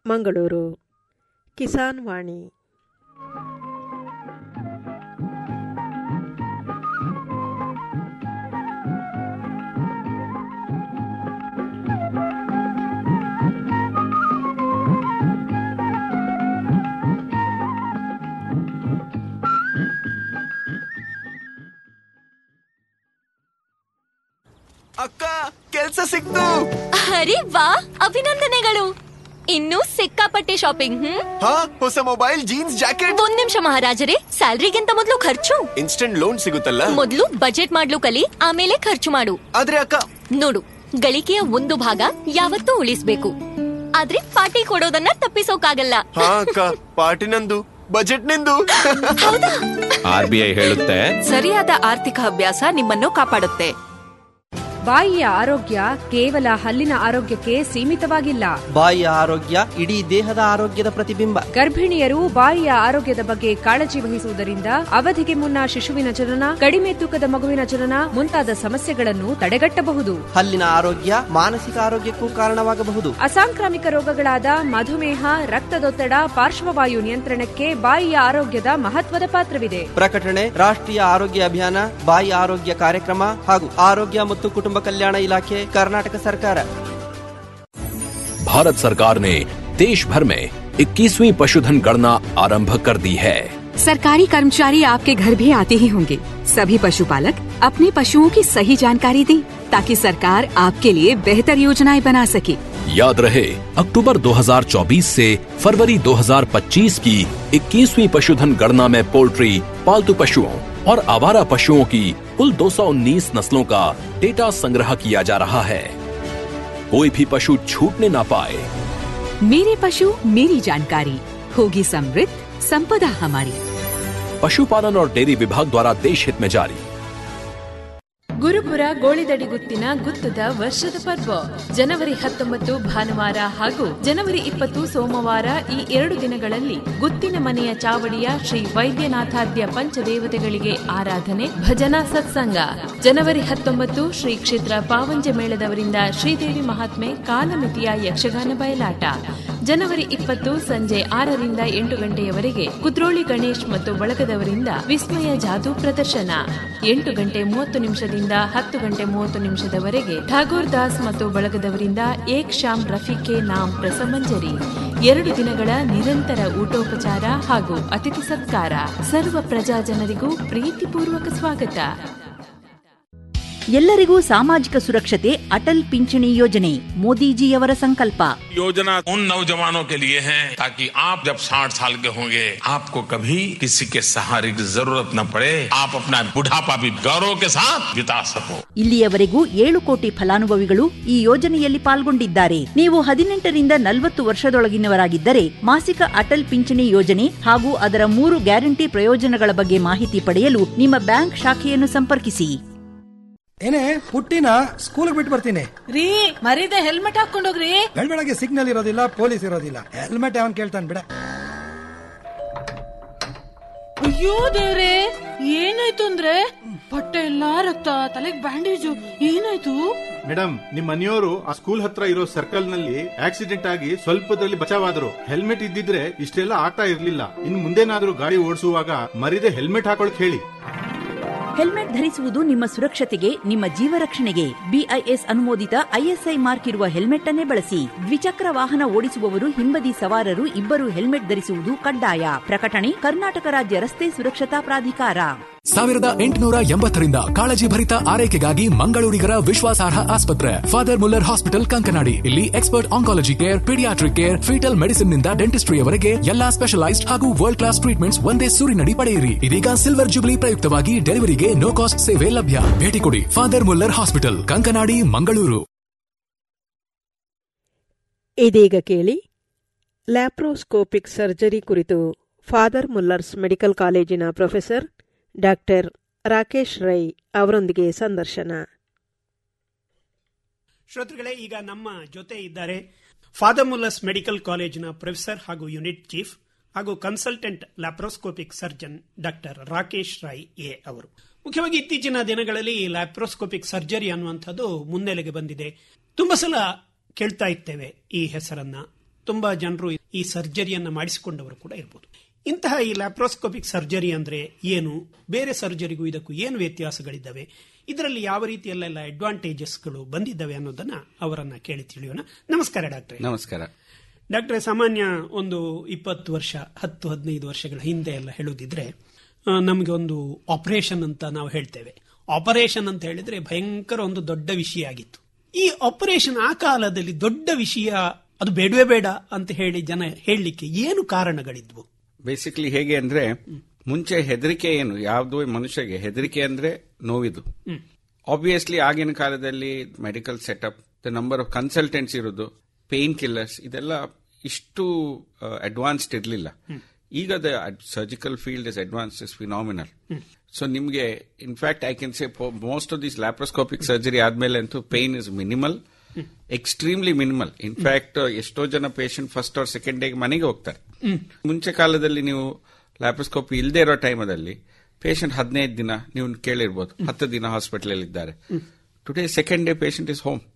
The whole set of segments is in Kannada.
ಮಂಗಳೂರು ಕಿಸಾನ್ ವಾಣಿ ಅಕ್ಕ ಕೆಲ್ಸ ಸಿಕ್ತು ಅರೆ ವಾ ಅಭಿನಂದನೆಗಳು ಇನ್ನೂ ಸಿಕ್ಕಾಪಟ್ಟೆ ಶಾಪಿಂಗ್ ಹ್ಮ್ ಹಾ ಹೊಸ ಮೊಬೈಲ್ ಜೀನ್ಸ್ ಜಾಕೆಟ್ ಒಂದ್ ನಿಮಿಷ ಮಹಾರಾಜರೇ ಸ್ಯಾಲ್ರಿಗಿಂತ ಮೊದಲು ಖರ್ಚು ಇನ್ಸ್ಟೆಂಟ್ ಲೋನ್ ಸಿಗುತ್ತಲ್ಲ ಮೊದಲು ಬಜೆಟ್ ಮಾಡ್ಲು ಕಲಿ ಆಮೇಲೆ ಖರ್ಚು ಮಾಡು ಆದ್ರೆ ಅಕ್ಕ ನೋಡು ಗಳಿಕೆಯ ಒಂದು ಭಾಗ ಯಾವತ್ತೂ ಉಳಿಸ್ಬೇಕು ಆದ್ರೆ ಪಾರ್ಟಿ ಕೊಡೋದನ್ನ ತಪ್ಪಿಸೋಕಾಗಲ್ಲ ಹಾ ಅಕ್ಕ ಪಾರ್ಟಿ ನಂದು ಬಜೆಟ್ ನಿಂದು ಆರ್ ಬಿ ಐ ಹೇಳುತ್ತೆ ಸರಿಯಾದ ಆರ್ಥಿಕ ಅಭ್ಯಾಸ ನಿಮ್ಮನ್ನು ಕಾಪಾಡುತ್ತೆ ಬಾಯಿಯ ಆರೋಗ್ಯ ಕೇವಲ ಹಲ್ಲಿನ ಆರೋಗ್ಯಕ್ಕೆ ಸೀಮಿತವಾಗಿಲ್ಲ ಬಾಯಿಯ ಆರೋಗ್ಯ ಇಡೀ ದೇಹದ ಆರೋಗ್ಯದ ಪ್ರತಿಬಿಂಬ ಗರ್ಭಿಣಿಯರು ಬಾಯಿಯ ಆರೋಗ್ಯದ ಬಗ್ಗೆ ಕಾಳಜಿ ವಹಿಸುವುದರಿಂದ ಅವಧಿಗೆ ಮುನ್ನ ಶಿಶುವಿನ ಜನನ ಕಡಿಮೆ ತೂಕದ ಮಗುವಿನ ಜನನ ಮುಂತಾದ ಸಮಸ್ಯೆಗಳನ್ನು ತಡೆಗಟ್ಟಬಹುದು ಹಲ್ಲಿನ ಆರೋಗ್ಯ ಮಾನಸಿಕ ಆರೋಗ್ಯಕ್ಕೂ ಕಾರಣವಾಗಬಹುದು ಅಸಾಂಕ್ರಾಮಿಕ ರೋಗಗಳಾದ ಮಧುಮೇಹ ರಕ್ತದೊತ್ತಡ ಪಾರ್ಶ್ವವಾಯು ನಿಯಂತ್ರಣಕ್ಕೆ ಬಾಯಿಯ ಆರೋಗ್ಯದ ಮಹತ್ವದ ಪಾತ್ರವಿದೆ ಪ್ರಕಟಣೆ ರಾಷ್ಟ್ರೀಯ ಆರೋಗ್ಯ ಅಭಿಯಾನ ಬಾಯಿ ಆರೋಗ್ಯ ಕಾರ್ಯಕ್ರಮ ಹಾಗೂ ಆರೋಗ್ಯ ಮತ್ತು ಕುಟುಂಬ ಕಲ್ಯಾಣ ಇಲಾಖೆ ಕರ್ನಾಟಕ ಸರ್ಕಾರ भारत सरकार ने देश भर में 21वीं पशुधन गणना आरंभ कर दी है सरकारी कर्मचारी आपके घर भी आते ही होंगे सभी पशुपालक अपने पशुओं की सही जानकारी दें ताकि सरकार आपके लिए बेहतर योजनाएं बना सके याद रहे अक्टूबर 2024 से फरवरी 2025 की 21वीं पशुधन गणना में पोल्ट्री पालतू पशुओं और आवारा पशुओं की कुल 219 नस्लों का डेटा संग्रह किया जा रहा है कोई भी पशु छूटने ना पाए मेरे पशु मेरी जानकारी होगी समृद्ध संपदा हमारी पशुपालन और डेयरी विभाग द्वारा देश हित में जारी ಗುರುಪುರ ಗೋಳಿದಡಿ ಗುತ್ತಿನ ಗುತ್ತದ ವರ್ಷದ ಪರ್ವ ಜನವರಿ ಹತ್ತೊಂಬತ್ತು ಭಾನುವಾರ ಹಾಗೂ ಜನವರಿ ಇಪ್ಪತ್ತು ಸೋಮವಾರ ಈ ಎರಡು ದಿನಗಳಲ್ಲಿ ಗುತ್ತಿನ ಮನೆಯ ಚಾವಡಿಯ ಶ್ರೀ ವೈದ್ಯನಾಥಾದ್ಯ ಪಂಚದೇವತೆಗಳಿಗೆ ಆರಾಧನೆ ಭಜನಾ ಸತ್ಸಂಗ ಜನವರಿ ಹತ್ತೊಂಬತ್ತು ಶ್ರೀ ಕ್ಷೇತ್ರ ಪಾವಂಜ ಮೇಳದವರಿಂದ ಶ್ರೀದೇವಿ ಮಹಾತ್ಮೆ ಕಾಲಮಿತಿಯ ಯಕ್ಷಗಾನ ಬಯಲಾಟ ಜನವರಿ ಇಪ್ಪತ್ತು ಸಂಜೆ ಆರರಿಂದ ಎಂಟು ಗಂಟೆಯವರೆಗೆ ಕುದ್ರೋಳಿ ಗಣೇಶ್ ಮತ್ತು ಬಳಗದವರಿಂದ ವಿಸ್ಮಯ ಜಾದೂ ಪ್ರದರ್ಶನ ಎಂಟು ಗಂಟೆ ಮೂವತ್ತು ನಿಮಿಷದಿಂದ ಹತ್ತು ಗಂಟೆ ಮೂವತ್ತು ನಿಮಿಷದವರೆಗೆ ಠಾಗೋರ್ ದಾಸ್ ಮತ್ತು ಬಳಗದವರಿಂದ ಏಕ್ ಶಾಮ್ ರಫಿಕೆ ನಾಮ್ ರಸಮಂಜರಿ ಎರಡು ದಿನಗಳ ನಿರಂತರ ಊಟೋಪಚಾರ ಹಾಗೂ ಅತಿಥಿ ಸತ್ಕಾರ ಸರ್ವ ಪ್ರಜಾ ಜನರಿಗೂ ಪ್ರೀತಿಪೂರ್ವಕ ಸ್ವಾಗತ ಎಲ್ಲರಿಗೂ ಸಾಮಾಜಿಕ ಸುರಕ್ಷತೆ ಅಟಲ್ ಪಿಂಚಣಿ ಯೋಜನೆ ಮೋದಿಜಿಯವರ ಸಂಕಲ್ಪ योजना उन नौजवानों के लिए है ताकि आप जब 60 साल के होंगे आपको कभी किसी के सहारे की जरूरत न पड़े आप अपना बुढ़ापा भी गौरव के साथ बिता सको ಇಲ್ಲಿಯವರೆಗೂ ಏಳು ಕೋಟಿ ಫಲಾನುಭವಿಗಳು ಈ ಯೋಜನೆಯಲ್ಲಿ ಪಾಲ್ಗೊಂಡಿದ್ದಾರೆ ನೀವು ಹದಿನೆಂಟರಿಂದ ನಲವತ್ತು ವರ್ಷದೊಳಗಿನವರಾಗಿದ್ದರೆ ಮಾಸಿಕ ಅಟಲ್ ಪಿಂಚಣಿ ಯೋಜನೆ ಹಾಗೂ ಅದರ ಮೂರು ಗ್ಯಾರಂಟಿ ಪ್ರಯೋಜನಗಳ ಬಗ್ಗೆ ಮಾಹಿತಿ ಪಡೆಯಲು ನಿಮ್ಮ ಬ್ಯಾಂಕ್ ಶಾಖೆಯನ್ನು ಸಂಪರ್ಕಿಸಿ ಏನೇ ಪುಟ್ಟಿನ ಸ್ಕೂಲ್ಗೆ ಬಿಟ್ಟು ಬರ್ತೀನಿ ರೀ ಮರೀದೆ ಹೆಲ್ಮೆಟ್ ಹಾಕೊಂಡೋಗ್ರಿ ಬೆಳಗ್ಗೆ ಸಿಗ್ನಲ್ ಇರೋದಿಲ್ಲ ಪೊಲೀಸ್ ಇರೋದಿಲ್ಲ ಹೆಲ್ಮೆಟ್ ಯಾವನ್ ಕೇಳ್ತಾನೆ ಬಿಡ ಅಯ್ಯೋ ದೇವ್ರೆ ಏನಾಯ್ತು ಅಂದ್ರೆ ಬಟ್ಟೆ ಎಲ್ಲಾ ರಕ್ತ ತಲೆಗ್ ಬ್ಯಾಂಡೇಜು ಏನಾಯ್ತು ಮೇಡಮ್ ನಿಮ್ ಮನೆಯವರು ಆ ಸ್ಕೂಲ್ ಹತ್ರ ಇರೋ ಸರ್ಕಲ್ ನಲ್ಲಿ ಆಕ್ಸಿಡೆಂಟ್ ಆಗಿ ಸ್ವಲ್ಪದಲ್ಲಿ ಬಚಾವಾದ್ರು ಹೆಲ್ಮೆಟ್ ಇದ್ದಿದ್ರೆ ಇಷ್ಟೆಲ್ಲ ಆಗ್ತಾ ಇರ್ಲಿಲ್ಲ ಇನ್ ಮುಂದೇನಾದ್ರೂ ಗಾಡಿ ಓಡಿಸುವಾಗ ಮರಿದೆ ಹೆಲ್ಮೆಟ್ ಹಾಕೊಳಕ್ ಹೇಳಿ ಹೆಲ್ಮೆಟ್ ಧರಿಸುವುದು ನಿಮ್ಮ ಸುರಕ್ಷತೆಗೆ ನಿಮ್ಮ ಜೀವ ರಕ್ಷಣೆಗೆ ಬಿಐಎಸ್ ಅನುಮೋದಿತ ಐಎಸ್ಐ ಮಾರ್ಕ್ ಇರುವ ಹೆಲ್ಮೆಟ್ ಅನ್ನೇ ಬಳಸಿ ದ್ವಿಚಕ್ರ ವಾಹನ ಓಡಿಸುವವರು ಹಿಂಬದಿ ಸವಾರರು ಇಬ್ಬರು ಹೆಲ್ಮೆಟ್ ಧರಿಸುವುದು ಕಡ್ಡಾಯ ಪ್ರಕಟಣೆ ಕರ್ನಾಟಕ ರಾಜ್ಯ ರಸ್ತೆ ಸುರಕ್ಷತಾ ಪ್ರಾಧಿಕಾರ ಸಾವಿರದ ಎಂಟುನೂರ ಎಂಬತ್ತರಿಂದ ಕಾಳಜಿ ಭರಿತ ಆರೈಕೆಗಾಗಿ ಮಂಗಳೂರಿಗರ ವಿಶ್ವಾಸಾರ್ಹ ಆಸ್ಪತ್ರೆ ಫಾದರ್ ಮುಲ್ಲರ್ ಹಾಸ್ಪಿಟಲ್ ಕಂಕನಾಡಿ ಇಲ್ಲಿ expert oncology care paediatric care foetal medicine ನಿಂದ ಡೆಂಟಿಸ್ಟ್ರಿಯವರೆಗೆ ಎಲ್ಲಾ ಸ್ಪೆಷಲೈಸ್ಡ್ ಹಾಗೂ ವರ್ಲ್ಡ್ ಕ್ಲಾಸ್ ಟ್ರೀಟ್ಮೆಂಟ್ಸ್ ಒಂದೇ ಸೂರಿನಡಿ ಪಡೆಯಿರಿ ಇದೀಗ ಸಿಲ್ವರ್ ಜುಬ್ಲಿ ಪ್ರಯುಕ್ತವಾಗಿ ಡೆಲಿವರಿಗೆ ನೋ ಕಾಸ್ಟ್ ಸೇವೆ ಲಭ್ಯ ಭೇಟಿ ಕೊಡಿ father Muller hospital Kankanadi Mangaluru ಇದೀಗ ಕೇಳಿ ಲ್ಯಾಪ್ರೋಸ್ಕೋಪಿಕ್ ಸರ್ಜರಿ ಕುರಿತು ಫಾದರ್ ಮುಲ್ಲರ್ಸ್ ಮೆಡಿಕಲ್ ಕಾಲೇಜಿನ ಪ್ರೊಫೆಸರ್ ಡಾಕ್ಟರ್ ರಾಕೇಶ್ ರೈ ಅವರೊಂದಿಗೆ ಸಂದರ್ಶನ ಶ್ರೋತೃಗಳೇ ಈಗ ನಮ್ಮ ಜೊತೆ ಇದ್ದಾರೆ ಫಾದರ್ ಮುಲ್ಲರ್ಸ್ ಮೆಡಿಕಲ್ ಕಾಲೇಜಿನ ಪ್ರೊಫೆಸರ್ ಹಾಗೂ ಯೂನಿಟ್ ಚೀಫ್ ಹಾಗೂ consultant laparoscopic surgeon doctor Rakesh Rai ಎ ಅವರು ಮುಖ್ಯವಾಗಿ ಇತ್ತೀಚಿನ ದಿನಗಳಲ್ಲಿ ಲ್ಯಾಪ್ರೋಸ್ಕೋಪಿಕ್ ಸರ್ಜರಿ ಅನ್ನುವಂಥದ್ದು ಮುನ್ನೆಲೆಗೆ ಬಂದಿದೆ ತುಂಬಾ ಸಲ ಕೇಳ್ತಾ ಇರ್ತೇವೆ ಈ ಹೆಸರನ್ನ ತುಂಬಾ ಜನರು ಈ ಸರ್ಜರಿಯನ್ನ ಮಾಡಿಸಿಕೊಂಡವರು ಕೂಡ ಇರಬಹುದು ಇಂತಹ ಈ ಲ್ಯಾಪ್ರೋಸ್ಕೋಪಿಕ್ ಸರ್ಜರಿ ಅಂದ್ರೆ ಏನು ಬೇರೆ ಸರ್ಜರಿಗೂ ಇದಕ್ಕೂ ಏನು ವ್ಯತ್ಯಾಸಗಳಿದ್ದಾವೆ ಇದರಲ್ಲಿ ಯಾವ ರೀತಿಯಲ್ಲೆಲ್ಲ ಅಡ್ವಾಂಟೇಜಸ್ಗಳು ಬಂದಿದ್ದಾವೆ ಅನ್ನೋದನ್ನ ಅವರನ್ನ ಕೇಳಿ ತಿಳಿಯೋಣ ನಮಸ್ಕಾರ ಡಾಕ್ಟ್ರೆ ನಮಸ್ಕಾರ ಡಾಕ್ಟ್ರೆ ಸಾಮಾನ್ಯ ಒಂದು ಇಪ್ಪತ್ತು ವರ್ಷ ಹತ್ತು ಹದಿನೈದು ವರ್ಷಗಳ ಹಿಂದೆ ಎಲ್ಲ ಹೇಳುದಿದ್ರೆ ಆ, ನಮಗೆ ಒಂದು ಆಪರೇಷನ್ ಅಂತ ನಾವು ಹೇಳ್ತೇವೆ ಆಪರೇಷನ್ ಅಂತ ಹೇಳಿದ್ರೆ ಭಯಂಕರ ಒಂದು ದೊಡ್ಡ ವಿಷಯ ಆಗಿತ್ತು ಈ ಆಪರೇಷನ್ ಆ ಕಾಲದಲ್ಲಿ ದೊಡ್ಡ ವಿಷಯ ಅದು ಬೇಡವೇ ಬೇಡ ಅಂತ ಹೇಳಿ ಜನ ಹೇಳಲಿಕ್ಕೆ ಏನು ಕಾರಣಗಳಿದ್ವು ಬೇಸಿಕ್ಲಿ ಹೇಗೆ ಅಂದ್ರೆ ಮುಂಚೆ ಹೆದರಿಕೆ ಏನು ಯಾವುದೋ ಮನುಷ್ಯಗೆ ಹೆದರಿಕೆ ಅಂದ್ರೆ ನೋವಿದು ಹ್ಮ್. ಆಬ್ವಿಯಸ್ಲಿ ಆಗಿನ ಕಾಲದಲ್ಲಿ medical setup the number of consultants ಇರೋದು ಪೇನ್ ಕಿಲ್ಲರ್ಸ್ ಇದೆಲ್ಲ ಇಷ್ಟು ಅಡ್ವಾನ್ಸ್ಡ್ ಇರಲಿಲ್ಲ ಈಗ the surgical field is advance is phenomenal so ನಿಮಗೆ in fact I can say most of this laparoscopic surgery ಆದ್ಮೇಲೆ ಅಂತೂ pain is minimal extremely minimal in fact ಎಷ್ಟೋ ಜನ ಪೇಷಂಟ್ ಫಸ್ಟ್ ಆರ್ ಸೆಕೆಂಡ್ ಡೇಗೆ ಮನೆಗೆ ಹೋಗ್ತಾರೆ ಮುಂಚೆ ಕಾಲದಲ್ಲಿ ನೀವು ಲ್ಯಾಪ್ರೋಸ್ಕೋಪಿ ಇಲ್ಲದೆ ಇರೋ ಟೈಮಲ್ಲಿ ಪೇಷಂಟ್ ಹದಿನೈದು ದಿನ ನೀವು ಕೇಳಿರ್ಬೋದು ಹತ್ತು ದಿನ ಹಾಸ್ಪಿಟಲ್ ಇದ್ದಾರೆ today second day patient is home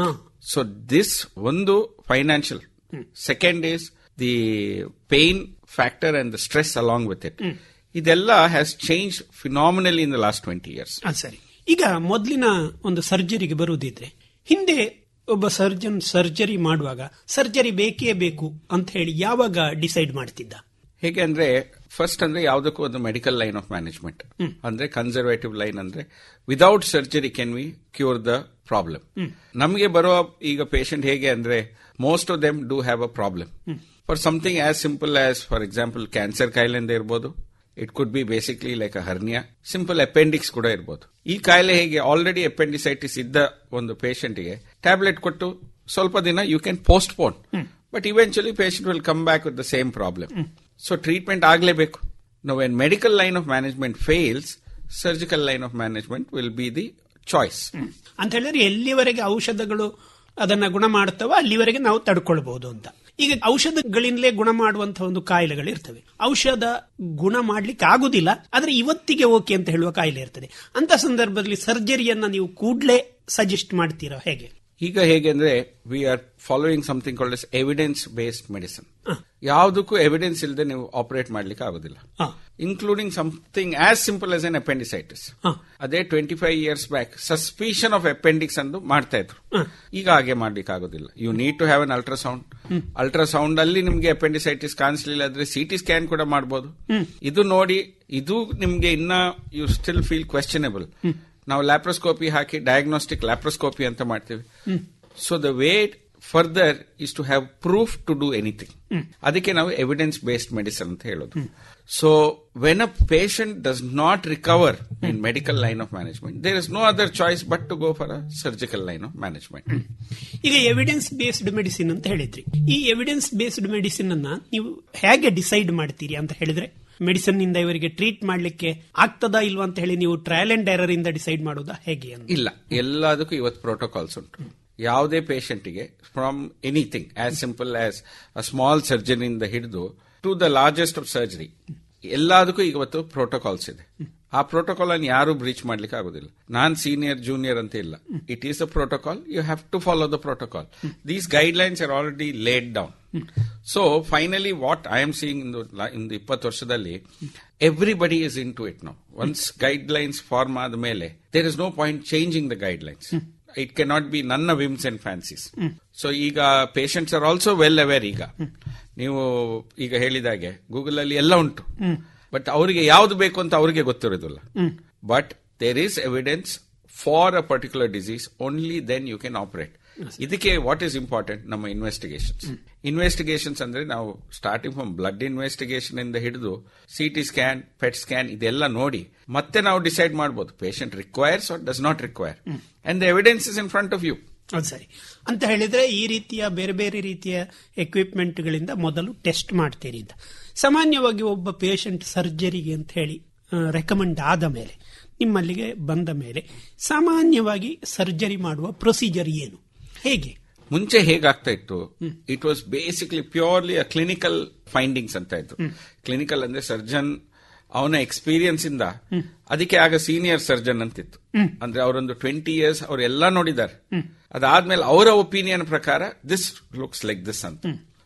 so this ಒಂದು financial second is the pain factor and the stress along with it ಇದೆಲ್ಲ has change phenomenally in the last twenty years ಆ, ಸರಿ ಈಗ ಮೊದಲಿನ ಒಂದು ಸರ್ಜರಿಗೆ ಬರುವುದಿದ್ರೆ ಹಿಂದೆ ಒಬ್ಬ ಸರ್ಜನ್ ಸರ್ಜರಿ ಮಾಡುವಾಗ ಸರ್ಜರಿ ಬೇಕೇ ಬೇಕು ಅಂತ ಹೇಳಿ ಯಾವಾಗ ಡಿಸೈಡ್ ಮಾಡ್ತಿದ್ದ ಹೇಗೆ ಅಂದ್ರೆ ಫಸ್ಟ್ ಅಂದ್ರೆ ಯಾವುದಕ್ಕೂ ಒಂದು ಮೆಡಿಕಲ್ ಲೈನ್ ಆಫ್ ಮ್ಯಾನೇಜ್ಮೆಂಟ್ ಅಂದ್ರೆ ಕನ್ಸರ್ವೇಟಿವ್ ಲೈನ್ ಅಂದ್ರೆ without surgery can we cure the problem ನಮಗೆ ಬರುವ ಈಗ ಪೇಷಂಟ್ ಹೇಗೆ ಅಂದ್ರೆ most of them do have a problem for something as simple as for example cancer ಕಾಯಿಲೆಯಿಂದ ಇರ್ಬೋದು it could be basically like a hernia simple appendix ಕೂಡ ಇರ್ಬೋದು ಈ ಕಾಯಿಲೆ ಹೇಗೆ ಆಲ್ರೆಡಿ ಅಪೆಂಡಿಸೈಟಿಸ್ ಇದ್ದ ಒಂದು ಪೇಷಂಟ್ಗೆ ಟ್ಯಾಬ್ಲೆಟ್ ಕೊಟ್ಟು ಸ್ವಲ್ಪ ದಿನ you can postpone but eventually patient will come back with the same problem so treatment ಆಗಲೇಬೇಕು no when medical line of management fails surgical line of management will be the choice ಅಂತ ಹೇಳಿದ್ರೆ ಎಲ್ಲಿವರೆಗೆ ಔಷಧಗಳು ಅದನ್ನ ಗುಣ ಮಾಡ್ತಾವ ಅಲ್ಲಿವರೆಗೆ ನಾವು ತಡ್ಕೊಳ್ಬಹುದು ಅಂತ ಈಗ ಔಷಧಗಳಿಂದಲೇ ಗುಣ ಮಾಡುವಂತಹ ಒಂದು ಕಾಯಿಲೆಗಳು ಇರ್ತವೆ ಔಷಧ ಗುಣ ಮಾಡ್ಲಿಕ್ಕೆ ಆಗುದಿಲ್ಲ ಆದ್ರೆ ಇವತ್ತಿಗೆ ಓಕೆ ಅಂತ ಹೇಳುವ ಕಾಯಿಲೆ ಇರ್ತದೆ ಅಂತ ಸಂದರ್ಭದಲ್ಲಿ ಸರ್ಜರಿಯನ್ನ ನೀವು ಕೂಡ್ಲೇ ಸಜೆಸ್ಟ್ ಮಾಡ್ತೀರಾ ಹೇಗೆ ಈಗ ಹೇಗೆ ಅಂದ್ರೆ we are following something called as evidence based medicine ಯಾವುದಕ್ಕೂ ಎವಿಡೆನ್ಸ್ ಇಲ್ಲದೆ ನೀವು ಆಪರೇಟ್ ಮಾಡ್ಲಿಕ್ಕೆ ಆಗೋದಿಲ್ಲ including something as simple as an appendicitis ಅದೇ twenty five years back suspicion of appendix ಅಂದು ಮಾಡ್ತಾ ಇದ್ರು ಈಗ ಹಾಗೆ ಮಾಡ್ಲಿಕ್ಕೆ ಆಗೋದಿಲ್ಲ you need to have an ultrasound ultrasound ಅಲ್ಲಿ ನಿಮ್ಗೆ ಅಪೆಂಡಿಸೈಟಿಸ್ ಕಾಣಿಸ್ಲಿಲ್ಲ ಆದ್ರೆ ಸಿಟಿ ಸ್ಕ್ಯಾನ್ ಕೂಡ ಮಾಡಬಹುದು ಇದು ನೋಡಿ ಇದು ನಿಮ್ಗೆ ಇನ್ನ ಯು ಸ್ಟಿಲ್ ಫೀಲ್ ಕ್ವೆಶ್ಚನಬಲ್ ನಾವು ಲ್ಯಾಪ್ರೋಸ್ಕೋಪಿ ಹಾಕಿ ಡಯಾಗ್ನೋಸ್ಟಿಕ್ ಲ್ಯಾಪ್ರೋಸ್ಕೋಪಿ ಅಂತ ಮಾಡ್ತೀವಿ so the way further is to have proof to do anything ಅದಕ್ಕೆ ನಾವು ಎವಿಡೆನ್ಸ್ ಬೇಸ್ಡ್ ಮೆಡಿಸಿನ್ ಅಂತ ಹೇಳೋದು so when a patient does not recover in medical line of management there is no other choice but to go for a surgical line of management ಈಗ ಎವಿಡೆನ್ಸ್ ಬೇಸ್ಡ್ ಮೆಡಿಸಿನ್ ಅಂತ ಹೇಳಿದ್ರಿ ಈ ಎವಿಡೆನ್ಸ್ ಬೇಸ್ಡ್ ಮೆಡಿಸಿನ್ ಅನ್ನ ನೀವು ಹೇಗೆ ಡಿಸೈಡ್ ಮಾಡ್ತೀರಿ ಅಂತ ಹೇಳಿದ್ರೆ ಮೆಡಿಸಿನ್ ನಿಂದ ಇವರಿಗೆ ಟ್ರೀಟ್ ಮಾಡ್ಲಿಕ್ಕೆ ಆಗ್ತದಾ ಇಲ್ವಾ ಅಂತ ಹೇಳಿ ನೀವು ಟ್ರಯಲ್ ಅಂಡ್ ಎರರ್ ಇಂದ ಡಿಸೈಡ್ ಮಾಡೋದಾ ಹೇಗೆ ಅಂತ ಇಲ್ಲ ಎಲ್ಲದಕ್ಕೂ ಇವತ್ತು ಪ್ರೋಟೋಕಾಲ್ಸ್ ಉಂಟು ಯಾವುದೇ ಪೇಷಂಟ್ಗೆ from anything as simple as a small ಸರ್ಜರಿಯಿಂದ ಹಿಡಿದು to the largest of surgery ಎಲ್ಲದಕ್ಕೂ ಇವತ್ತು ಪ್ರೋಟೋಕಾಲ್ಸ್ ಇದೆ ಆ ಪ್ರೋಟೋಕಾಲ್ ಅನ್ನು ಯಾರು ಬ್ರೀಚ್ ಮಾಡ್ಲಿಕ್ಕೆ ಆಗುದಿಲ್ಲ ನಾನ್ ಸೀನಿಯರ್ ಜೂನಿಯರ್ ಅಂತ ಇಲ್ಲ it is a protocol you have to follow the protocol these guidelines are already laid down so finally what I am seeing in ಇಪ್ಪತ್ತು ವರ್ಷದಲ್ಲಿ everybody is into it no once guidelines form ಆದ ಮೇಲೆ there is no point changing the guidelines it cannot be ನನ್ನ ವಿಮ್ಸ್ ಅಂಡ್ ಫ್ಯಾನ್ಸೀಸ್ ಸೊ ಈಗ patients are also well aware ಈಗ ನೀವು ಈಗ ಹೇಳಿದಾಗೆ ಗೂಗಲ್ ಅಲ್ಲಿ ಎಲ್ಲ ಉಂಟು ಬಟ್ ಅವರಿಗೆ ಯಾವ್ದು ಬೇಕು ಅಂತ ಅವರಿಗೆ ಗೊತ್ತಿರೋದಿಲ್ಲ but there is evidence for a particular disease only then you can operate ಇದಕ್ಕೆ ವಾಟ್ ಈಸ್ ಇಂಪಾರ್ಟೆಂಟ್ ನಮ್ಮ ಇನ್ವೆಸ್ಟಿಗೇಷನ್ಸ್ ಇನ್ವೆಸ್ಟಿಗೇಷನ್ಸ್ ಅಂದ್ರೆ ನಾವು ಸ್ಟಾರ್ಟಿಂಗ್ ಫ್ರಮ್ ಬ್ಲಡ್ ಇನ್ವೆಸ್ಟಿಗೇಷನ್ ಇಂದ ಹಿಡಿದು ಸಿಟಿ ಸ್ಕ್ಯಾನ್ ಪೆಟ್ ಸ್ಕ್ಯಾನ್ ಇದೆಲ್ಲ ನೋಡಿ ಮತ್ತೆ ನಾವು ಡಿಸೈಡ್ ಮಾಡಬಹುದು patient requires or does not require and the evidence is in front of you ಅದು ಸರಿ ಅಂತ ಹೇಳಿದ್ರೆ ಈ ರೀತಿಯ ಬೇರೆ ಬೇರೆ ರೀತಿಯ ಎಕ್ವಿಪ್ಮೆಂಟ್ಗಳಿಂದ ಮೊದಲು ಟೆಸ್ಟ್ ಮಾಡ್ತೀರಿ ಅಂತ ಸಾಮಾನ್ಯವಾಗಿ ಒಬ್ಬ ಪೇಷಂಟ್ ಸರ್ಜರಿಗೆ ಅಂತ ಹೇಳಿ ರೆಕಮೆಂಡ್ ಆದ ಮೇಲೆ ನಿಮ್ಮಲ್ಲಿಗೆ ಬಂದ ಮೇಲೆ ಸಾಮಾನ್ಯವಾಗಿ ಸರ್ಜರಿ ಮಾಡುವ ಪ್ರೊಸೀಜರ್ ಏನು ಹೇಗೆ ಮುಂಚೆ ಹೇಗಾಗ್ತಾ ಇತ್ತು it was basically purely a clinical findings ಅಂತ ಇತ್ತು ಕ್ಲಿನಿಕಲ್ ಅಂದ್ರೆ ಸರ್ಜನ್ ಅವನ ಎಕ್ಸ್ಪೀರಿಯನ್ಸ್ ಇಂದ ಅದಕ್ಕೆ ಆಗ ಸೀನಿಯರ್ ಸರ್ಜನ್ ಅಂತಿತ್ತು ಅಂದ್ರೆ ಅವರೊಂದು ಟ್ವೆಂಟಿ ಇಯರ್ಸ್ ಅವರೆಲ್ಲ ನೋಡಿದ್ದಾರೆ ಅದಾದ್ಮೇಲೆ ಅವರ ಒಪಿನಿಯನ್ ಪ್ರಕಾರ ದಿಸ್ ಲುಕ್ಸ್ ಲೈಕ್ ದಿಸ್ ಅಂತ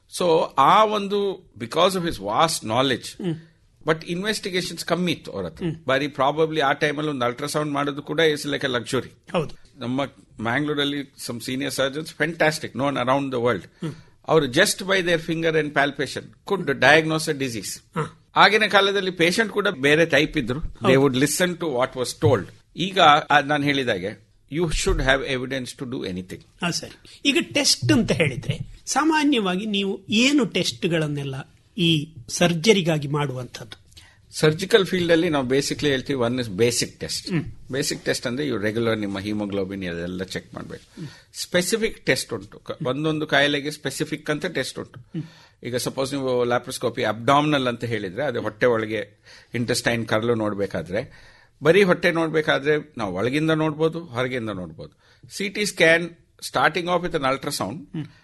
ಸೊ ಆ ಒಂದು because of his vast knowledge but investigations ಕಮ್ಮಿ ಇತ್ತು ಅವ್ರ ಹತ್ರ ಬರೀ ಪ್ರಾಬಬ್ಲಿ ಆ ಟೈಮಲ್ಲಿ ಒಂದು ಅಲ್ಟ್ರಾಸೌಂಡ್ ಮಾಡೋದು ಕೂಡ ಇಸ್ ಲೈಕ್ ಎ ಲಕ್ಸುರಿ ಹೌದು ನಮ್ಮ ಮ್ಯಾಂಗ್ಳೂರಲ್ಲಿ some senior surgeons fantastic known around the world ಅವರು just by their finger and palpation could diagnose a disease ಆಗಿನ ಕಾಲದಲ್ಲಿ ಪೇಷಂಟ್ ಕೂಡ ಬೇರೆ ಟೈಪ್ ಇದ್ರು they would listen to what was told ಈಗ ನಾನು ಹೇಳಿದಾಗೆ you should have evidence to do anything ಹಾ ಸರಿ ಈಗ ಟೆಸ್ಟ್ ಅಂತ ಹೇಳಿದ್ರೆ ಸಾಮಾನ್ಯವಾಗಿ ನೀವು ಏನು ಟೆಸ್ಟ್ಗಳನ್ನೆಲ್ಲ ಈ ಸರ್ಜರಿಗಾಗಿ ಮಾಡುವಂಥದ್ದು ಸರ್ಜಿಕಲ್ ಫೀಲ್ಡ್ ಅಲ್ಲಿ ನಾವು ಬೇಸಿಕ್ಲಿ ಹೇಳ್ತೀವಿ one is basic test basic test ಅಂದ್ರೆ ಇವು ರೆಗ್ಯುಲರ್ ನಿಮ್ಮ ಹಿಮೋಗ್ಲೋಬಿನ್ ಅದೆಲ್ಲ ಚೆಕ್ ಮಾಡಬೇಕು ಸ್ಪೆಸಿಫಿಕ್ ಟೆಸ್ಟ್ ಉಂಟು ಕ- ಒಂದೊಂದು ಕಾಯಿಲೆಗೆ ಸ್ಪೆಸಿಫಿಕ್ ಅಂತ ಟೆಸ್ಟ್ ಉಂಟು ಈಗ ಸಪೋಸ್ ನೀವು ಲ್ಯಾಪ್ರೋಸ್ಕೋಪಿ ಅಬ್ಡಾಮಿನಲ್ ಅಂತ ಹೇಳಿದ್ರೆ ಅದು ಹೊಟ್ಟೆ ಒಳಗೆ ಇಂಟೆಸ್ಟೈನ್ ಕರ್ಲು ನೋಡಬೇಕಾದ್ರೆ ಬರೀ ಹೊಟ್ಟೆ ನೋಡಬೇಕಾದ್ರೆ ನಾವು ಒಳಗಿಂದ ನೋಡ್ಬೋದು ಹೊರಗಿಂದ ನೋಡ್ಬೋದು C T scan starting off with an ultrasound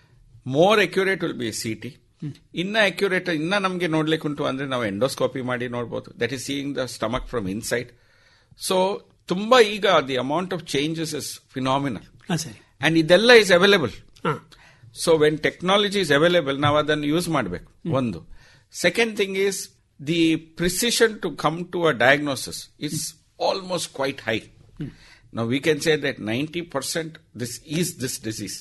more accurate will be C T ಇನ್ನ ಅಕ್ಯುರೇಟ್ ಇನ್ನ ನಮಗೆ ನೋಡ್ಲಿಕ್ಕೆ ಉಂಟು ಅಂದ್ರೆ ನಾವು ಎಂಡೋಸ್ಕೋಪಿ ಮಾಡಿ ನೋಡಬಹುದು that is seeing the stomach from inside so ತುಂಬಾ ಈಗ the amount of changes is phenomenal ಹಾ ಸರಿ ಅಂಡ್ ಇದೆಲ್ಲ is available so when technology is available ನಾವು ಅದನ್ನು ಯೂಸ್ ಮಾಡಬೇಕು ಒಂದು second thing is the precision to come to a diagnosis is almost quite high ನಾವು we can say that ninety percent this is this disease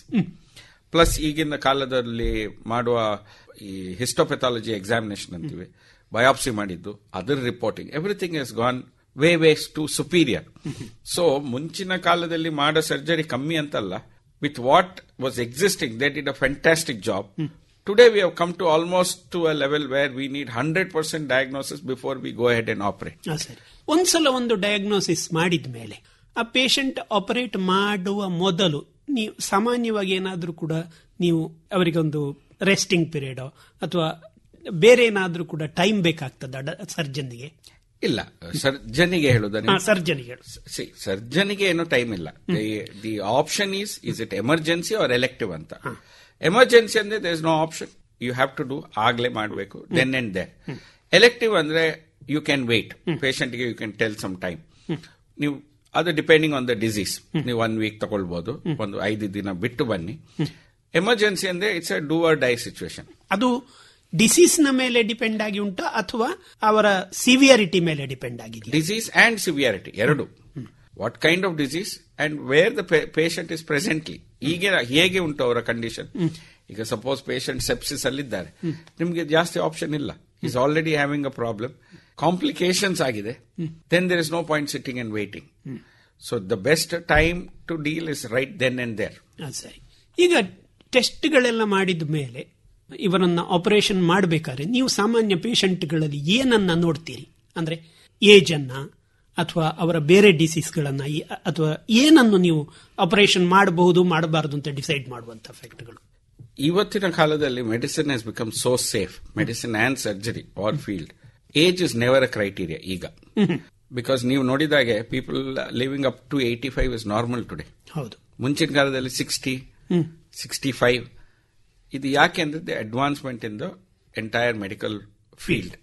plus ಈಗಿನ ಕಾಲದಲ್ಲಿ ಮಾಡುವ ಈ ಹಿಸ್ಟೋಪೆಥಾಲಜಿ ಎಕ್ಸಾಮಿನೇಷನ್ ಅಂತೀವಿ ಬಯಾಪ್ಸಿ ಮಾಡಿದ್ದು ಅದರ reporting everything is gone way ways to superior so ಮುಂಚಿನ ಕಾಲದಲ್ಲಿ ಮಾಡೋ ಸರ್ಜರಿ ಕಮ್ಮಿ ಅಂತಲ್ಲ with what was existing they did a fantastic job today we have come to almost to a level where we need hundred percent diagnosis before we go head and operate ಹಾ ಸರಿ ಒಂದ್ಸಲ ಒಂದು ಡಯಾಗ್ನೋಸಿಸ್ ಮಾಡಿದ ಮೇಲೆ ಆ ಪೇಷಂಟ್ ಆಪರೇಟ್ ಮಾಡುವ ಮೊದಲು ನೀವು ಸಾಮಾನ್ಯವಾಗಿ ಏನಾದರೂ ಕೂಡ ನೀವು ಅವರಿಗೊಂದು ರೆಸ್ಟಿಂಗ್ ಪೀರಿಯಡ್ ಅಥವಾ ಬೇರೆ ಏನಾದರೂ ಕೂಡ ಟೈಮ್ ಬೇಕಾಗ್ತದ ಸರ್ಜನ್ಗೆ ಇಲ್ಲ ಸರ್ಜನಿಗೆ ಹೇಳುದ ಸರ್ಜನ್ಗೆ ಸಿ ಸರ್ಜನಿಗೆ ಏನು ಟೈಮ್ ಇಲ್ಲ the option is is it emergency or elective ಅಂತ ಎಮರ್ಜೆನ್ಸಿ ಅಂದ್ರೆ there is no option you have to do ಆಗ್ಲೇ ಮಾಡಬೇಕು ದೆನ್ ಅಂಡ್ ದೇರ್ ಎಲೆಕ್ಟಿವ್ ಅಂದ್ರೆ ಯು ಕ್ಯಾನ್ ವೇಟ್ ಪೇಷಂಟ್ಗೆ you can tell some time ನೀವು ಅದು ಡಿಪೆಂಡಿಂಗ್ ಆನ್ ದ ಡಿಸೀಸ್ ನೀವು ಒನ್ ವೀಕ್ ತಗೊಳ್ಬಹುದು ಒಂದು ಐದು ದಿನ ಬಿಟ್ಟು ಬನ್ನಿ ಎಮರ್ಜೆನ್ಸಿ ಅಂದ್ರೆ it's a do or die situation ಅದು ಡಿಸೀಸ್ ನ ಮೇಲೆ ಡಿಪೆಂಡ್ ಆಗಿ ಉಂಟಾ ಅಥವಾ ಅವರ ಸಿವಿಯರಿಟಿ ಮೇಲೆ ಡಿಪೆಂಡ್ ಆಗಿದೆ ಡಿಸೀಸ್ ಅಂಡ್ ಸಿವಿಯಾರಿಟಿ ಎರಡು what kind of disease and where the patient is presently ಈಗ ಹೇಗೆ ಉಂಟು ಅವರ ಕಂಡೀಷನ್ ಈಗ ಸಪೋಸ್ ಪೇಷಂಟ್ ಸೆಪ್ಸಿಸ್ ಅಲ್ಲಿದ್ದಾರೆ ನಿಮಗೆ ಜಾಸ್ತಿ ಆಪ್ಷನ್ ಇಲ್ಲ is already having a problem complications ಆಗಿದೆ then there is no point sitting and waiting so the best time to deal is right then and there ಹಾ, ಸರಿ ಈಗ ಟೆಸ್ಟ್ಗಳೆಲ್ಲ ಮಾಡಿದ ಮೇಲೆ ಇವರನ್ನ ಆಪರೇಷನ್ ಮಾಡಬೇಕಾದ್ರೆ ನೀವು ಸಾಮಾನ್ಯ ಪೇಷಂಟ್ಗಳಲ್ಲಿ ಏನನ್ನ ನೋಡ್ತೀರಿ ಅಂದ್ರೆ ಏಜ್ ಅನ್ನ ಅಥವಾ ಅವರ ಬೇರೆ ಡಿಸೀಸ್ಗಳನ್ನ ಈ- ಅಥವಾ ಏನನ್ನು ನೀವು ಆಪರೇಷನ್ ಮಾಡಬಹುದು ಮಾಡಬಾರದು ಅಂತ ಡಿಸೈಡ್ ಮಾಡುವಂತ ಫ್ಯಾಕ್ಟ್ಗಳು ಇವತ್ತಿನ ಕಾಲದಲ್ಲಿ medicine has become so safe medicine and surgery are field age is never a criteria ಈಗ ಬಿಕಾಸ್ ನೀವು ನೋಡಿದಾಗೆ people living up to eighty five is normal today ಹೌದು ಮುಂಚಿನ ಕಾಲದಲ್ಲಿ ಸಿಕ್ಸ್ಟಿ ಸಿಕ್ಸ್ಟಿ ಫೈವ್ ಇದು ಯಾಕೆ ಅಂದ್ರೆ the advancement in the entire medical field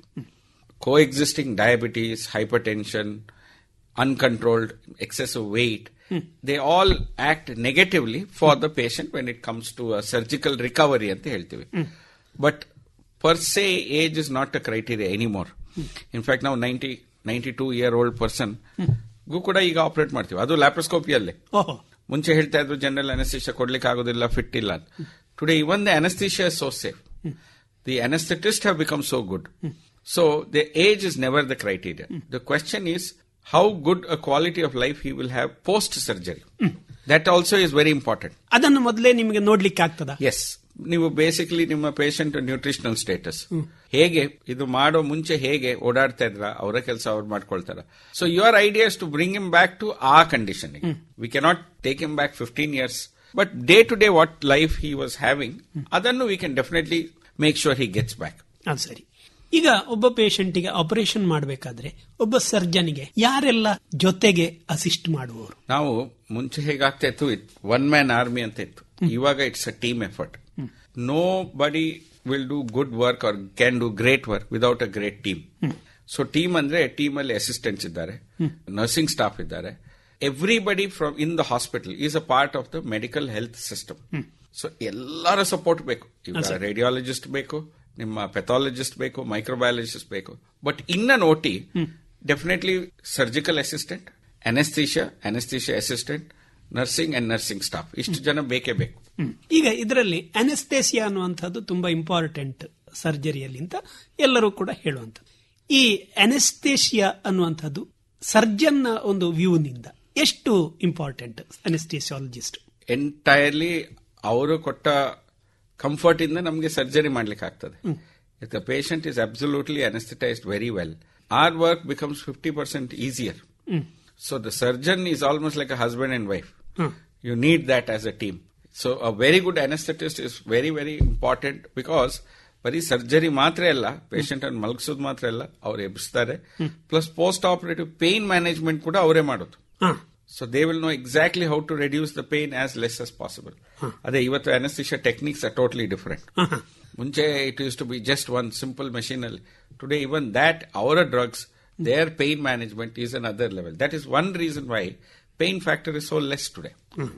co existing diabetes hypertension uncontrolled excessive weight they all act negatively for the patient when it comes to a surgical recovery ಅಂತ ಹೇಳ್ತೀವಿ but per se age is not a criteria anymore in fact ನಾವು ninety ninety two year old person ಗೂ ಕೂಡ ಈಗ ಆಪರೇಟ್ ಮಾಡ್ತೀವಿ ಅದು ಲ್ಯಾಪ್ರೋಸ್ಕೋಪಿಯಲ್ಲೇ ಓಹೋ ಮುಂಚೆ ಹೇಳ್ತಾ ಇದ್ರು ಜನರಲ್ ಅನಸ್ತಿಷಿಯಾ ಕೊಡ್ಲಿಕ್ಕೆ ಆಗೋದಿಲ್ಲ ಫಿಟ್ ಇಲ್ಲ today even the anaesthesia is so safe the anaesthetist have become so good so the age is never the criteria the question is how good a quality of life he will have post surgery that also is very important ಅದನ್ನು ಮೊದಲೇ ನಿಮಗೆ ನೋಡ್ಲಿಕ್ಕೆ ಆಗ್ತದ ಎಸ್ ನೀವು ಬೇಸಿಕಲಿ ನಿಮ್ಮ ಪೇಷಂಟ್ ನ್ಯೂಟ್ರಿಷನಲ್ ಸ್ಟೇಟಸ್ ಹೇಗೆ ಇದು ಮಾಡೋ ಮುಂಚೆ ಹೇಗೆ ಓಡಾಡ್ತಾ ಇದ್ರ ಅವರ ಕೆಲಸ ಅವ್ರು ಮಾಡ್ಕೊಳ್ತಾರ so your ideas to bring him back to ಆ condition we cannot take him back fifteen years but day to day what life he was having ಅದನ್ನು we can definitely make sure he gets back ಅದು ಸರಿ ಈಗ ಒಬ್ಬ ಪೇಷಂಟಿಗೆ ಆಪರೇಷನ್ ಮಾಡಬೇಕಾದ್ರೆ ಒಬ್ಬ ಸರ್ಜನ್ಗೆ ಯಾರೆಲ್ಲ ಜೊತೆಗೆ ಅಸಿಸ್ಟ್ ಮಾಡುವವರು ನಾವು ಮುಂಚೆ ಹೇಗಾಗ್ತಾ ಇತ್ತು ಒನ್ ಮ್ಯಾನ್ ಆರ್ಮಿ ಅಂತ ಇತ್ತು ಇವಾಗ it's a team effort nobody will do good work or can do great work without a great team so team ಅಂದ್ರೆ ಟೀಮ್ ಅಲ್ಲಿ ಅಸಿಸ್ಟೆಂಟ್ಸ್ ಇದ್ದಾರೆ ನರ್ಸಿಂಗ್ ಸ್ಟಾಫ್ ಇದ್ದಾರೆ everybody from in the hospital is a part of the medical health system so ಎಲ್ಲರ ಸಪೋರ್ಟ್ ಬೇಕು ಹಾ, ಈಗ ಸರ್. ರೇಡಿಯಾಲಜಿಸ್ಟ್ ಬೇಕು ನಿಮ್ಮ ಪೆಥಾಲಜಿಸ್ಟ್ ಬೇಕು ಮೈಕ್ರೋಬಯಾಲಜಿಸ್ಟ್ ಬೇಕು ಬಟ್ ಇನ್ನ ನೋಟಿ definitely surgical assistant anaesthesia anaesthesia assistant nursing and nursing staff ಇಷ್ಟು ಜನ ಬೇಕೇ ಬೇಕು ಹ್ಮ್. ಈಗ ಇದರಲ್ಲಿ ಅನೆಸ್ಥೇಸಿಯಾ ಅನ್ನುವಂಥದ್ದು ತುಂಬಾ ಇಂಪಾರ್ಟೆಂಟ್ ಸರ್ಜರಿಯಲ್ಲಿ ಅಂತ ಎಲ್ಲರೂ ಕೂಡ ಹೇಳುವಂತ ಈ ಅನೆಸ್ಥೇಷಿಯಾ ಅನ್ನುವಂಥದ್ದು ಸರ್ಜನ್ ಒಂದು ವ್ಯೂನಿಂದ ಎಷ್ಟು ಇಂಪಾರ್ಟೆಂಟ್ ಅನೆಸ್ಥೇಸಿಯಾಲಜಿಸ್ಟ್ ಎಂಟೈರ್ಲಿ ಅವರು ಕೊಟ್ಟ ಕಂಫರ್ಟ್ ಇಂದ ನಮಗೆ ಸರ್ಜರಿ ಮಾಡ್ಲಿಕ್ಕೆ ಆಗ್ತದೆ if the patient is absolutely anaesthetised very well our work becomes fifty percent easier so the surgeon is almost like a husband and wife you need that as a team. So a very good anesthetist is very, very important because ಬರೀ ಸರ್ಜರಿ ಮಾತ್ರ ಅಲ್ಲ ಪೇಷಂಟ್ ಅನ್ನು ಮಲಗಿಸೋದು ಮಾತ್ರ ಅಲ್ಲ ಅವ್ರು ಎಬ್ಬಿಸ್ತಾರೆ plus post operative pain management ಕೂಡ ಅವರೇ ಮಾಡೋದು so they will know exactly how to reduce the pain as less as possible ಅದೇ ಇವತ್ತು anaesthesia techniques are totally different ಮುಂಚೆ it used to be just one simple machine ಅಲ್ಲಿ ಟುಡೇ ಇವನ್ ದ್ಯಾಟ್ ಅವರ drugs their pain management is another level that is one reason Y pain factor is so less today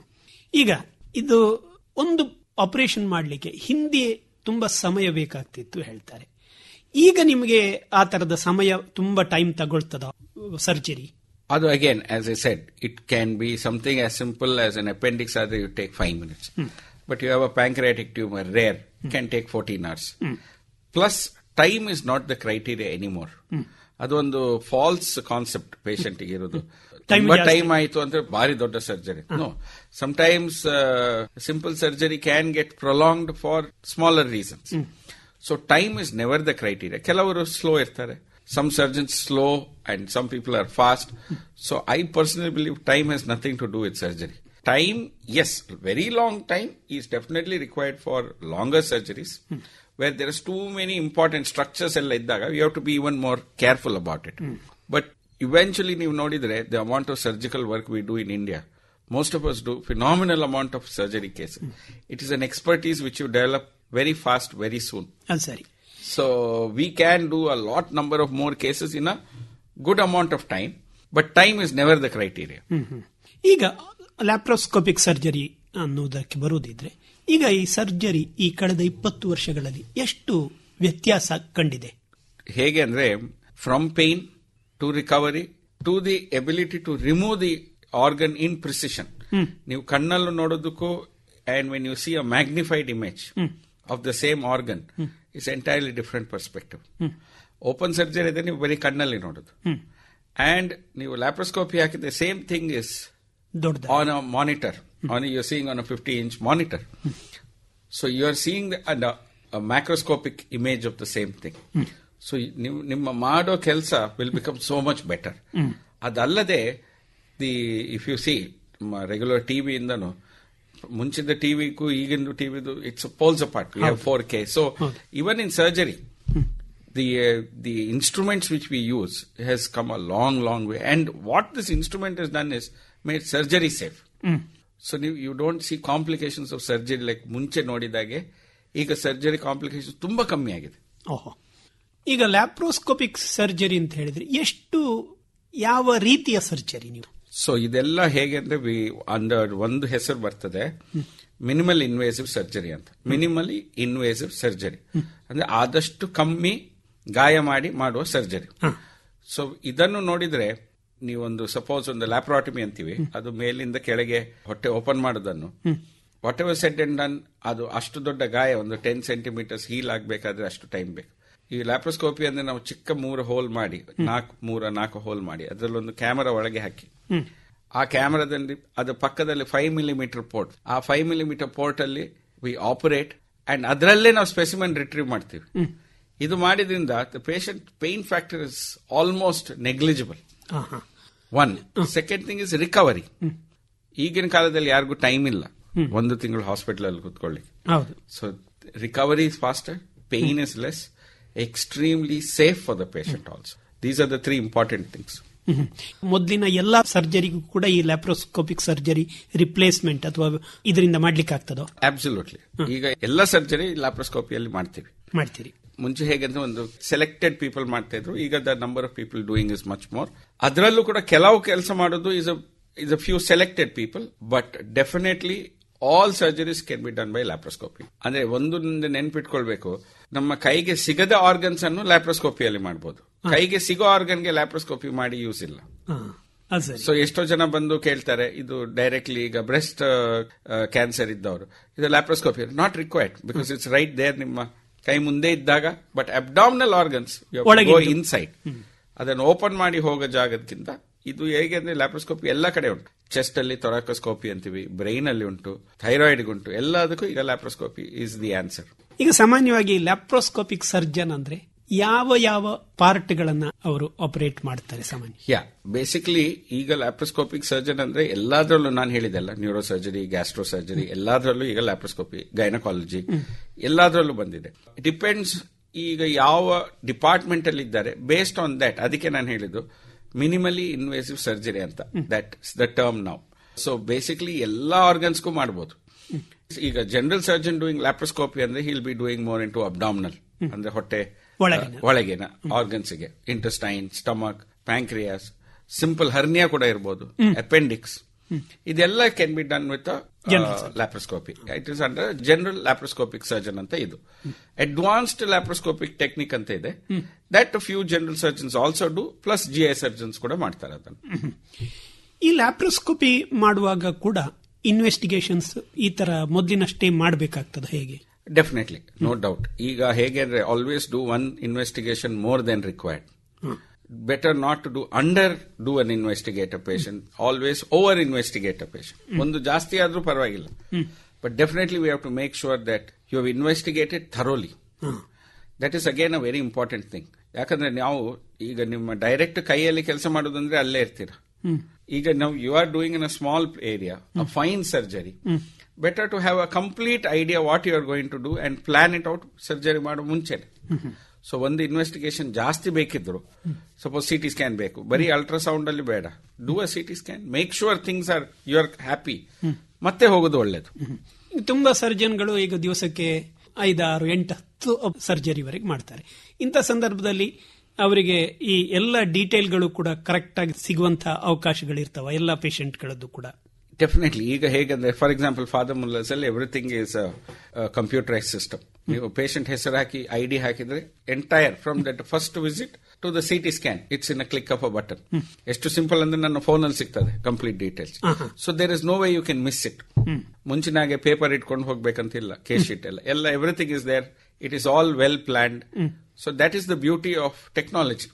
ಈಗ ಇದು ಒಂದು ಆಪರೇಷನ್ ಮಾಡಲಿಕ್ಕೆ ಹಿಂದೆ ತುಂಬಾ ಸಮಯ ಬೇಕಾಗ್ತಿತ್ತು ಹೇಳ್ತಾರೆ ಈಗ ನಿಮಗೆ ಆ ತರದ ಸಮಯ ತುಂಬಾ ಟೈಮ್ ತಗೊಳ್ತದ ಸರ್ಜರಿ ಅದು again as I said it can be something as simple as an appendix ಆದ್ರೆ you take five minutes but you have a pancreatic tumour rare can take fourteen hours plus time is not the criteria anymore ಅದೊಂದು ಫಾಲ್ಸ್ ಕಾನ್ಸೆಪ್ಟ್ ಪೇಷಂಟ್ ಇರೋದು Time ತುಂಬಾ ಜಾಸ್ತಿ. ಟೈಮ್ ಆಯ್ತು ಅಂದ್ರೆ ಭಾರಿ ದೊಡ್ಡ surgery no sometimes simple surgery can get prolonged for smaller reasons so time is never the criteria ಕೆಲವರು ಸ್ಲೋ ಇರ್ತಾರೆ some surgeons slow and some people are fast so I personally believe time has nothing to do with surgery time is very long time is definitely required for longer surgeries where there is too many important structures ಎಲ್ಲ ಇದ್ದಾಗ you have to be even more careful about it but eventually ನೀವು ನೋಡಿದ್ರೆ the amount of surgical work we do in India most of us do phenomenal amount of surgery cases. It is an expertise which you develop very fast, very soon. ಅದು ಸರಿ So we can do a lot number of more cases in a good amount of time, but time is never the criteria. ಹ್ಮ್, ಹ್ಮ್. ಈಗ ಲ್ಯಾಪ್ರೋಸ್ಕೋಪಿಕ್ ಸರ್ಜರಿ ಅನ್ನುವುದಕ್ಕೆ ಬರುವುದಿದ್ರೆ ಈಗ ಈ ಸರ್ಜರಿ ಈ ಕಳೆದ ಇಪ್ಪತ್ತು ವರ್ಷಗಳಲ್ಲಿ ಎಷ್ಟು ವ್ಯತ್ಯಾಸ ಕಂಡಿದೆ ಹೇಗೆ ಅಂದ್ರೆ from pain to recovery to the ability to remove the organ in precision ನೀವು ಕಣ್ಣಲ್ಲೂ ನೋಡೋದಕ್ಕೂ and when you see a magnified image of the same organ it's entirely different perspective open surgery ಇದೆ ನೀವು ಬರೀ ಕಣ್ಣಲ್ಲಿ ನೋಡೋದು ಅಂಡ್ ನೀವು ಲ್ಯಾಪ್ರೋಸ್ಕೋಪಿ ಹಾಕಿದ್ರೆ ಸೇಮ್ ಥಿಂಗ್ ಇಸ್ ದೊಡ್ಡದು on a monitor. On a, you're seeing on a 50 inch monitor. So you're seeing the, and a, a macroscopic image of the same thing. So ನಿಮ್- ನಿಮ್ಮ ಮಾಡೋ ಕೆಲಸ will become so much better ಅದಲ್ಲದೆ the if you see regular ಟಿವಿಯಿಂದನು ಮುಂಚಿನ ಟಿವಿಗೂ ಈಗಿನ ಟಿವಿದು it's poles apart we have four K so even in surgery the uh, the instruments which we use has come a long long way and what this instrument has done is made surgery safe so you, you don't see complications of surgery like ಮುಂಚೆ ನೋಡಿದಾಗೆ ಈಗ ಸರ್ಜರಿ ಕಾಂಪ್ಲಿಕೇಶನ್ ತುಂಬಾ ಕಮ್ಮಿ ಆಗಿದೆ ಓಹೋ ಈಗ ಲ್ಯಾಪ್ರೋಸ್ಕೋಪಿಕ್ ಸರ್ಜರಿ ಅಂತ ಹೇಳಿದ್ರೆ ಎಷ್ಟು ಯಾವ ರೀತಿಯ ಸರ್ಜರಿ ನೀವು ಸೊ ಇದೆಲ್ಲ ಹೇಗೆ ಅಂದ್ರೆ ವಿ ಅಂಡರ್ ಒಂದು ಹೆಸರು ಬರ್ತದೆ ಮಿನಿಮಲ್ ಇನ್ವೇಸಿವ್ ಸರ್ಜರಿ ಅಂತ ಮಿನಿಮಲಿ ಇನ್ವೇಸಿವ್ ಸರ್ಜರಿ ಅಂದ್ರೆ ಆದಷ್ಟು ಕಮ್ಮಿ ಗಾಯ ಮಾಡಿ ಮಾಡುವ ಸರ್ಜರಿ ಸೊ ಇದನ್ನು ನೋಡಿದ್ರೆ ನೀವೊಂದು ಸಪೋಸ್ ಒಂದು ಲ್ಯಾಪ್ರಾಟಮಿ ಅಂತೀವಿ ಅದು ಮೇಲಿಂದ ಕೆಳಗೆ ಹೊಟ್ಟೆ ಓಪನ್ ಮಾಡೋದನ್ನು whatever set and done ಅದು ಅಷ್ಟು ದೊಡ್ಡ ಗಾಯ ಒಂದು ಟೆನ್ ಸೆಂಟಿಮೀಟರ್ಸ್ ಹೀಲ್ ಆಗಬೇಕಾದ್ರೆ ಅಷ್ಟು ಟೈಮ್ ಬೇಕು ಈ ಲ್ಯಾಪ್ರೋಸ್ಕೋಪಿ ಅಂದ್ರೆ ನಾವು ಚಿಕ್ಕ ಮೂರು ಹೋಲ್ ಮಾಡಿ ನಾಲ್ಕು ಮೂರ ನಾಲ್ಕು ಹೋಲ್ ಮಾಡಿ ಅದರಲ್ಲಿ ಒಂದು ಕ್ಯಾಮರಾ ಒಳಗೆ ಹಾಕಿ ಆ ಕ್ಯಾಮರಾದಲ್ಲಿ ಅದು ಪಕ್ಕದಲ್ಲಿ ಫೈವ್ ಮಿಲಿಮೀಟರ್ ಪೋರ್ಟ್ ಆ ಫೈವ್ ಮಿಲಿಮೀಟರ್ ಪೋರ್ಟ್ ಅಲ್ಲಿ ವಿ ಆಪರೇಟ್ ಅಂಡ್ ಅದರಲ್ಲೇ ನಾವು ಸ್ಪೆಸಿಮೆನ್ ರಿಟ್ರೀವ್ ಮಾಡ್ತೀವಿ ಇದು ಮಾಡಿದ್ರಿಂದ the patient pain factor is almost negligible one second thing is recovery ಈಗಿನ ಕಾಲದಲ್ಲಿ ಯಾರಿಗೂ ಟೈಮ್ ಇಲ್ಲ ಒಂದು ತಿಂಗಳು ಹಾಸ್ಪಿಟಲ್ ಅಲ್ಲಿ ಕೂತ್ಕೊಳ್ಳಿ ಹೌದು so recovery is faster pain is less extremely safe for the patient also these are the three important things hmm. ಮೊದಲಿನ ಎಲ್ಲಾ ಸರ್ಜರಿಗೂ ಕೂಡ ಈ ಲ್ಯಾಪ್ರೋಸ್ಕೋಪಿಕ್ ಸರ್ಜರಿ ರಿಪ್ಲೇಸ್ಮೆಂಟ್ ಅಥವಾ ಇದರಿಂದ ಮಾಡ್ಲಿಕ್ಕೆ ಆಗ್ತದೋ ಅಬ್ಸಲ್ಯೂಟ್ಲಿ ಈಗ ಎಲ್ಲ ಸರ್ಜರಿ ಲ್ಯಾಪ್ರೋಸ್ಕೋಪಿಯಲ್ಲಿ ಮಾಡ್ತೀವಿ ಮಾಡ್ತೀರಿ ಮುಂಚೆ ಹೇಗಂದ್ರೆ ಒಂದು ಸೆಲೆಕ್ಟೆಡ್ ಪೀಪಲ್ ಮಾಡ್ತಾ ಇದ್ರು ಈಗ the number of people doing is much more ಅದರಲ್ಲೂ ಕೂಡ ಕೆಲವು ಕೆಲಸ ಮಾಡೋದು is is a few selected people but definitely all surgeries can be done by laparoscopy ಅಂದ್ರೆ ಒಂದು ನೆನ್ಪಿಟ್ಕೊಳ್ಬೇಕು ನಮ್ಮ ಕೈಗೆ ಸಿಗದ ಆರ್ಗನ್ಸ್ ಅನ್ನು ಲ್ಯಾಪ್ರೋಸ್ಕೋಪಿಯಲ್ಲಿ ಮಾಡಬಹುದು ಕೈಗೆ ಸಿಗೋ ಆರ್ಗನ್ಗೆ ಲ್ಯಾಪ್ರೋಸ್ಕೋಪಿ ಮಾಡಿ ಯೂಸ್ ಇಲ್ಲ ಹಾ, ಅದು ಸರಿ ಸೊ ಎಷ್ಟೋ ಜನ ಬಂದು ಕೇಳ್ತಾರೆ ಇದು ಡೈರೆಕ್ಟ್ಲಿ ಈಗ ಬ್ರೆಸ್ಟ್ ಕ್ಯಾನ್ಸರ್ ಇದ್ದವರು ಇದು laparoscopy not required because it's right there ನಿಮ್ಮ ಕೈ ಮುಂದೆ ಇದ್ದಾಗ ಬಟ್ ಅಬ್ಡಾಮಿನಲ್ ಆರ್ಗನ್ಸ್ ಒಳಗಿದ್ದು. ಇನ್ಸೈಡ್ ಅದನ್ನು ಓಪನ್ ಮಾಡಿ ಹೋಗೋ ಜಾಗದಕ್ಕಿಂತ ಇದು ಹೇಗೆ ಅಂದ್ರೆ ಲ್ಯಾಪ್ರೋಸ್ಕೋಪಿ ಎಲ್ಲ ಕಡೆ ಉಂಟು ಚೆಸ್ಟ್ ಅಲ್ಲಿ ತೊರಾಕೋಸ್ಕೋಪಿ ಅಂತೀವಿ ಬ್ರೈನ್ ಅಲ್ಲಿ ಉಂಟು ಥೈರಾಯ್ಡ್ ಉಂಟು ಎಲ್ಲದಕ್ಕೂ ಈಗ ಲ್ಯಾಪ್ರೋಸ್ಕೋಪಿ ಈಸ್ ದಿ ಆನ್ಸರ್ ಈಗ ಸಾಮಾನ್ಯವಾಗಿ ಲ್ಯಾಪ್ರೋಸ್ಕೋಪಿಕ್ ಸರ್ಜನ್ ಅಂದ್ರೆ ಯಾವ ಯಾವ ಪಾರ್ಟ್ ಗಳನ್ನ ಅವರು ಆಪರೇಟ್ ಮಾಡ್ತಾರೆ ಸಾಮಾನ್ಯ ಯಾ ಬೇಸಿಕಲಿ ಈಗ ಲ್ಯಾಪ್ರೋಸ್ಕೋಪಿಕ್ ಸರ್ಜನ್ ಅಂದ್ರೆ ಎಲ್ಲಾದ್ರಲ್ಲೂ ನಾನು ಹೇಳಿದೆಲ್ಲ ನ್ಯೂರೋ ಸರ್ಜರಿ ಗ್ಯಾಸ್ಟ್ರೋ ಸರ್ಜರಿ ಎಲ್ಲಾದ್ರಲ್ಲೂ ಈಗ ಲ್ಯಾಪ್ರೋಸ್ಕೋಪಿ ಗೈನಕಾಲಜಿ ಎಲ್ಲಾದ್ರಲ್ಲೂ ಬಂದಿದೆ ಡಿಪೆಂಡ್ಸ್ ಈಗ ಯಾವ ಡಿಪಾರ್ಟ್ಮೆಂಟ್ ಅಲ್ಲಿ ಇದ್ದಾರೆ ಬೇಸ್ಡ್ ಆನ್ ದಟ್ ಅದಕ್ಕೆ ನಾನು ಹೇಳಿದ್ದು ಮಿನಿಮಲಿ ಇನ್ವೇಸಿವ್ ಸರ್ಜರಿ ಅಂತ ದಟ್ ದ ಟರ್ಮ್ ನಾವು ಸೊ ಬೇಸಿಕ್ಲಿ ಎಲ್ಲಾ ಆರ್ಗನ್ಸ್ಗೂ ಮಾಡಬಹುದು ಈಗ ಜನರಲ್ ಸರ್ಜನ್ ಡೂಯಿಂಗ್ ಲ್ಯಾಪ್ರೋಸ್ಕೋಪಿ ಅಂದ್ರೆ he'll be doing more into abdominal ಅಂದ್ರೆ ಹೊಟ್ಟೆ ಒಳಗಿನ. ಆ, ಒಳಗಿನ ಆರ್ಗನ್ಸ್ಗೆ intestine stomach pancreas simple hernia ಕೂಡ ಇರಬಹುದು ಅಪೆಂಡಿಕ್ಸ್ ಇದೆಲ್ಲ can be done with laparoscopy it is under general laparoscopic surgeon ಅಂತ ಇದು ಅಡ್ವಾನ್ಸ್ಡ್ ಲ್ಯಾಪ್ರೋಸ್ಕೋಪಿಕ್ ಟೆಕ್ನಿಕ್ ಅಂತ ಇದೆ that few general surgeons also do plus G I surgeons ಕೂಡ ಮಾಡ್ತಾರೆ ಅದನ್ನು ಈ ಲ್ಯಾಪ್ರೋಸ್ಕೋಪಿ ಮಾಡುವಾಗ ಕೂಡ ಇನ್ವೆಸ್ಟಿಗೇಷನ್ಸ್ ಈ ತರ ಮೊದಲಿನಷ್ಟೇ ಮಾಡಬೇಕಾಗ್ತದೆ ಹೇಗೆ ಡೆಫಿನೆಟ್ಲಿ ನೋ ಡೌಟ್ ಈಗ ಹೇಗೆ ಅಂದ್ರೆ always do one investigation more than required better not to do under do an investigate a patient always over investigate a patient ಒಂದು ಜಾಸ್ತಿ ಆದ್ರೂ ಪರವಾಗಿಲ್ಲ but definitely we have to make sure that you have investigated thoroughly that is again a very important thing ಯಾಕಂದ್ರೆ ನಾವು ಈಗ ನಿಮ್ಮ ಡೈರೆಕ್ಟ್ ಕೈಯಲ್ಲಿ ಕೆಲಸ ಮಾಡೋದಂದ್ರೆ ಅಲ್ಲೇ ಇರ್ತೀರ ಈಗ ನಾವು you are doing in a small area a fine surgery better to have a complete idea what you are going to do and plan it out surgery ಮಾಡೋ ಮುಂಚೆ ಸೊ ಒಂದು ಇನ್ವೆಸ್ಟಿಗೇಷನ್ ಜಾಸ್ತಿ ಬೇಕಿದ್ರು ಸಪೋಸ್ ಸಿ ಟಿ ಸ್ಕ್ಯಾನ್ ಬೇಕು ಬರೀ ಅಲ್ಟ್ರಾಸೌಂಡ್ ಅಲ್ಲಿ ಬೇಡ do a C T scan make sure things are you are happy ಮತ್ತೆ ಹೋಗೋದು ಒಳ್ಳೇದು ತುಂಬಾ ಸರ್ಜನ್ಗಳು ಈಗ ದಿವಸಕ್ಕೆ ಐದಾರು ಎಂಟು ಹತ್ತು ಸರ್ಜರಿವರೆಗೆ ಮಾಡ್ತಾರೆ ಇಂಥ ಸಂದರ್ಭದಲ್ಲಿ ಅವರಿಗೆ ಈ ಎಲ್ಲ ಡೀಟೇಲ್ಗಳು ಕೂಡ ಕರೆಕ್ಟ್ ಆಗಿ ಸಿಗುವಂತಹ ಅವಕಾಶಗಳಿರ್ತಾವ ಎಲ್ಲ ಪೇಷಂಟ್ಗಳದ್ದು ಕೂಡ ಡೆಫಿನೆಟ್ಲಿ ಈಗ ಹೇಗಂದ್ರೆ ಫಾರ್ ಎಕ್ಸಾಂಪಲ್ ಫಾದರ್ ಮುಲ್ಲರ್ಸ್ ಅಲ್ಲಿ ಎವ್ರಿಥಿಂಗ್ ಇಸ್ ಕಂಪ್ಯೂಟರೈಸ್ ಸಿಸ್ಟಮ್ ನೀವು ಪೇಷಂಟ್ ಹೆಸರು ಹಾಕಿ ಐ ಡಿ ಹಾಕಿದ್ರೆ entire from that first visit to the C T scan it's in a click of a button ಎಷ್ಟು ಸಿಂಪಲ್ ಅಂದ್ರೆ ನನ್ನ ಫೋನ್ ಅಲ್ಲಿ ಸಿಗ್ತದೆ complete details so there is no way you can miss it ಮುಂಚಿನಾಗೆ ಪೇಪರ್ ಇಟ್ಕೊಂಡು ಹೋಗ್ಬೇಕಂತಿಲ್ಲ ಕೇಸ್ ಶೀಟ್ ಎಲ್ಲ ಎಲ್ಲ everything is there it is all well planned so that is the beauty of technology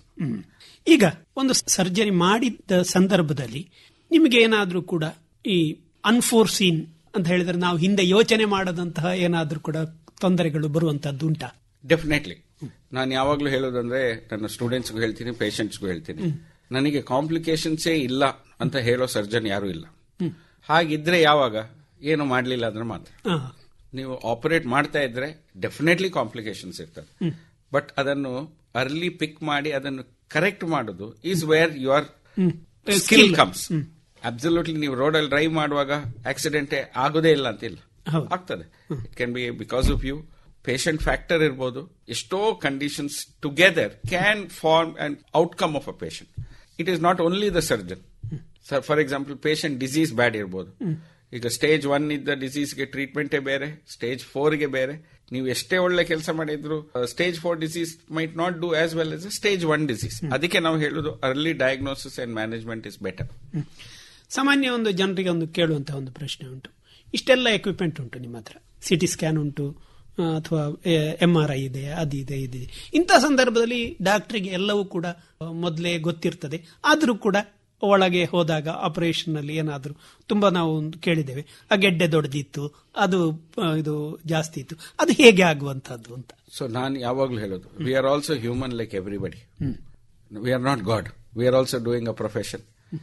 ಈಗ ಒಂದು ಸರ್ಜರಿ ಮಾಡಿದ ಸಂದರ್ಭದಲ್ಲಿ ನಿಮಗೆ ಏನಾದ್ರೂ ಕೂಡ ಈ ಅನ್ಫೋರ್ಸೀನ್ ಅಂತ ಹೇಳಿದ್ರೆ ನಾವು ಹಿಂದೆ ಯೋಚನೆ ಮಾಡದಂತಹ ಏನಾದ್ರೂ ಕೂಡ ತೊಂದರೆಗಳು ಬರುವಂತದ್ದು ಉಂಟಾ ಡೆಫಿನೆಟ್ಲಿ ನಾನು ಯಾವಾಗ್ಲೂ ಹೇಳೋದಂದ್ರೆ ನನ್ನ ಸ್ಟೂಡೆಂಟ್ಸ್ಗೂ ಹೇಳ್ತೀನಿ ಪೇಷಂಟ್ಸ್ಗೂ ಹೇಳ್ತೀನಿ ನನಗೆ ಕಾಂಪ್ಲಿಕೇಶನ್ಸೇ ಇಲ್ಲ ಅಂತ ಹೇಳೋ ಸರ್ಜನ್ ಯಾರು ಇಲ್ಲ ಹಾಗಿದ್ರೆ ಯಾವಾಗ ಏನು ಮಾಡಲಿಲ್ಲ ಅಂದ್ರೆ ಮಾತ್ರ ನೀವು ಆಪರೇಟ್ ಮಾಡ್ತಾ ಇದ್ರೆ ಡೆಫಿನೆಟ್ಲಿ ಕಾಂಪ್ಲಿಕೇಶನ್ಸ್ ಇರ್ತದೆ ಬಟ್ ಅದನ್ನು ಅರ್ಲಿ ಪಿಕ್ ಮಾಡಿ ಅದನ್ನು ಕರೆಕ್ಟ್ ಮಾಡೋದು is where your skill Skill. Comes absolutely ನೀವು ರೋಡಲ್ಲಿ ಡ್ರೈವ್ ಮಾಡುವಾಗ ಆಕ್ಸಿಡೆಂಟ್ ಆಗೋದೇ ಇಲ್ಲ ಅಂತಿಲ್ಲ ಆಗ್ತದೆ it can be because of you patient factor ಇರ್ಬೋದು ಎಷ್ಟೋ conditions together can form and outcome of a patient it is not only the surgeon for example patient disease bad ಇರ್ಬೋದು ಈಗ ಸ್ಟೇಜ್ ಒನ್ ಇದ್ದ ಡಿಸೀಸ್ಗೆ ಟ್ರೀಟ್ಮೆಂಟೇ ಬೇರೆ ಸ್ಟೇಜ್ ಫೋರ್ಗೆ ಬೇರೆ ನೀವು ಎಷ್ಟೇ ಒಳ್ಳೆ ಕೆಲಸ ಮಾಡಿದ್ರು stage four disease might not do as well as stage one disease ಅದಕ್ಕೆ ನಾವು ಹೇಳುದು early diagnosis and management is better ಸಾಮಾನ್ಯ ಒಂದು ಜನರಿಗೆ ಒಂದು ಕೇಳುವಂತಹ ಒಂದು ಪ್ರಶ್ನೆ ಉಂಟು ಇಷ್ಟೆಲ್ಲ ಎಕ್ವಿಪ್ಮೆಂಟ್ ಉಂಟು ನಿಮ್ಮ ಹತ್ರ ಸಿಟಿ ಸ್ಕ್ಯಾನ್ ಉಂಟು ಆ, ಅಥವಾ ಎಂ ಆರ್ ಐ ಇದೆ ಅದಿದೆ ಇದಿದೆ ಇಂಥ ಸಂದರ್ಭದಲ್ಲಿ ಡಾಕ್ಟರ್ಗೆ ಎಲ್ಲವೂ ಕೂಡ ಮೊದಲೇ ಗೊತ್ತಿರ್ತದೆ ಆದರೂ ಕೂಡ ಒಳಗೆ ಹೋದಾಗ ಆಪರೇಷನ್ ಅಲ್ಲಿ ಏನಾದರೂ ತುಂಬಾ ನಾವು ಒಂದು ಕೇಳಿದ್ದೇವೆ ಆ ಗೆಡ್ಡೆ ದೊಡ್ಡದಿತ್ತು ಅದು ಆ, ಇದು ಜಾಸ್ತಿ ಇತ್ತು ಅದು ಹೇಗೆ ಆಗುವಂತಹದ್ದು ಅಂತ ಸೊ ನಾನು ಯಾವಾಗಲೂ ಹೇಳೋದು we are also human like everybody we are not God we are also doing a profession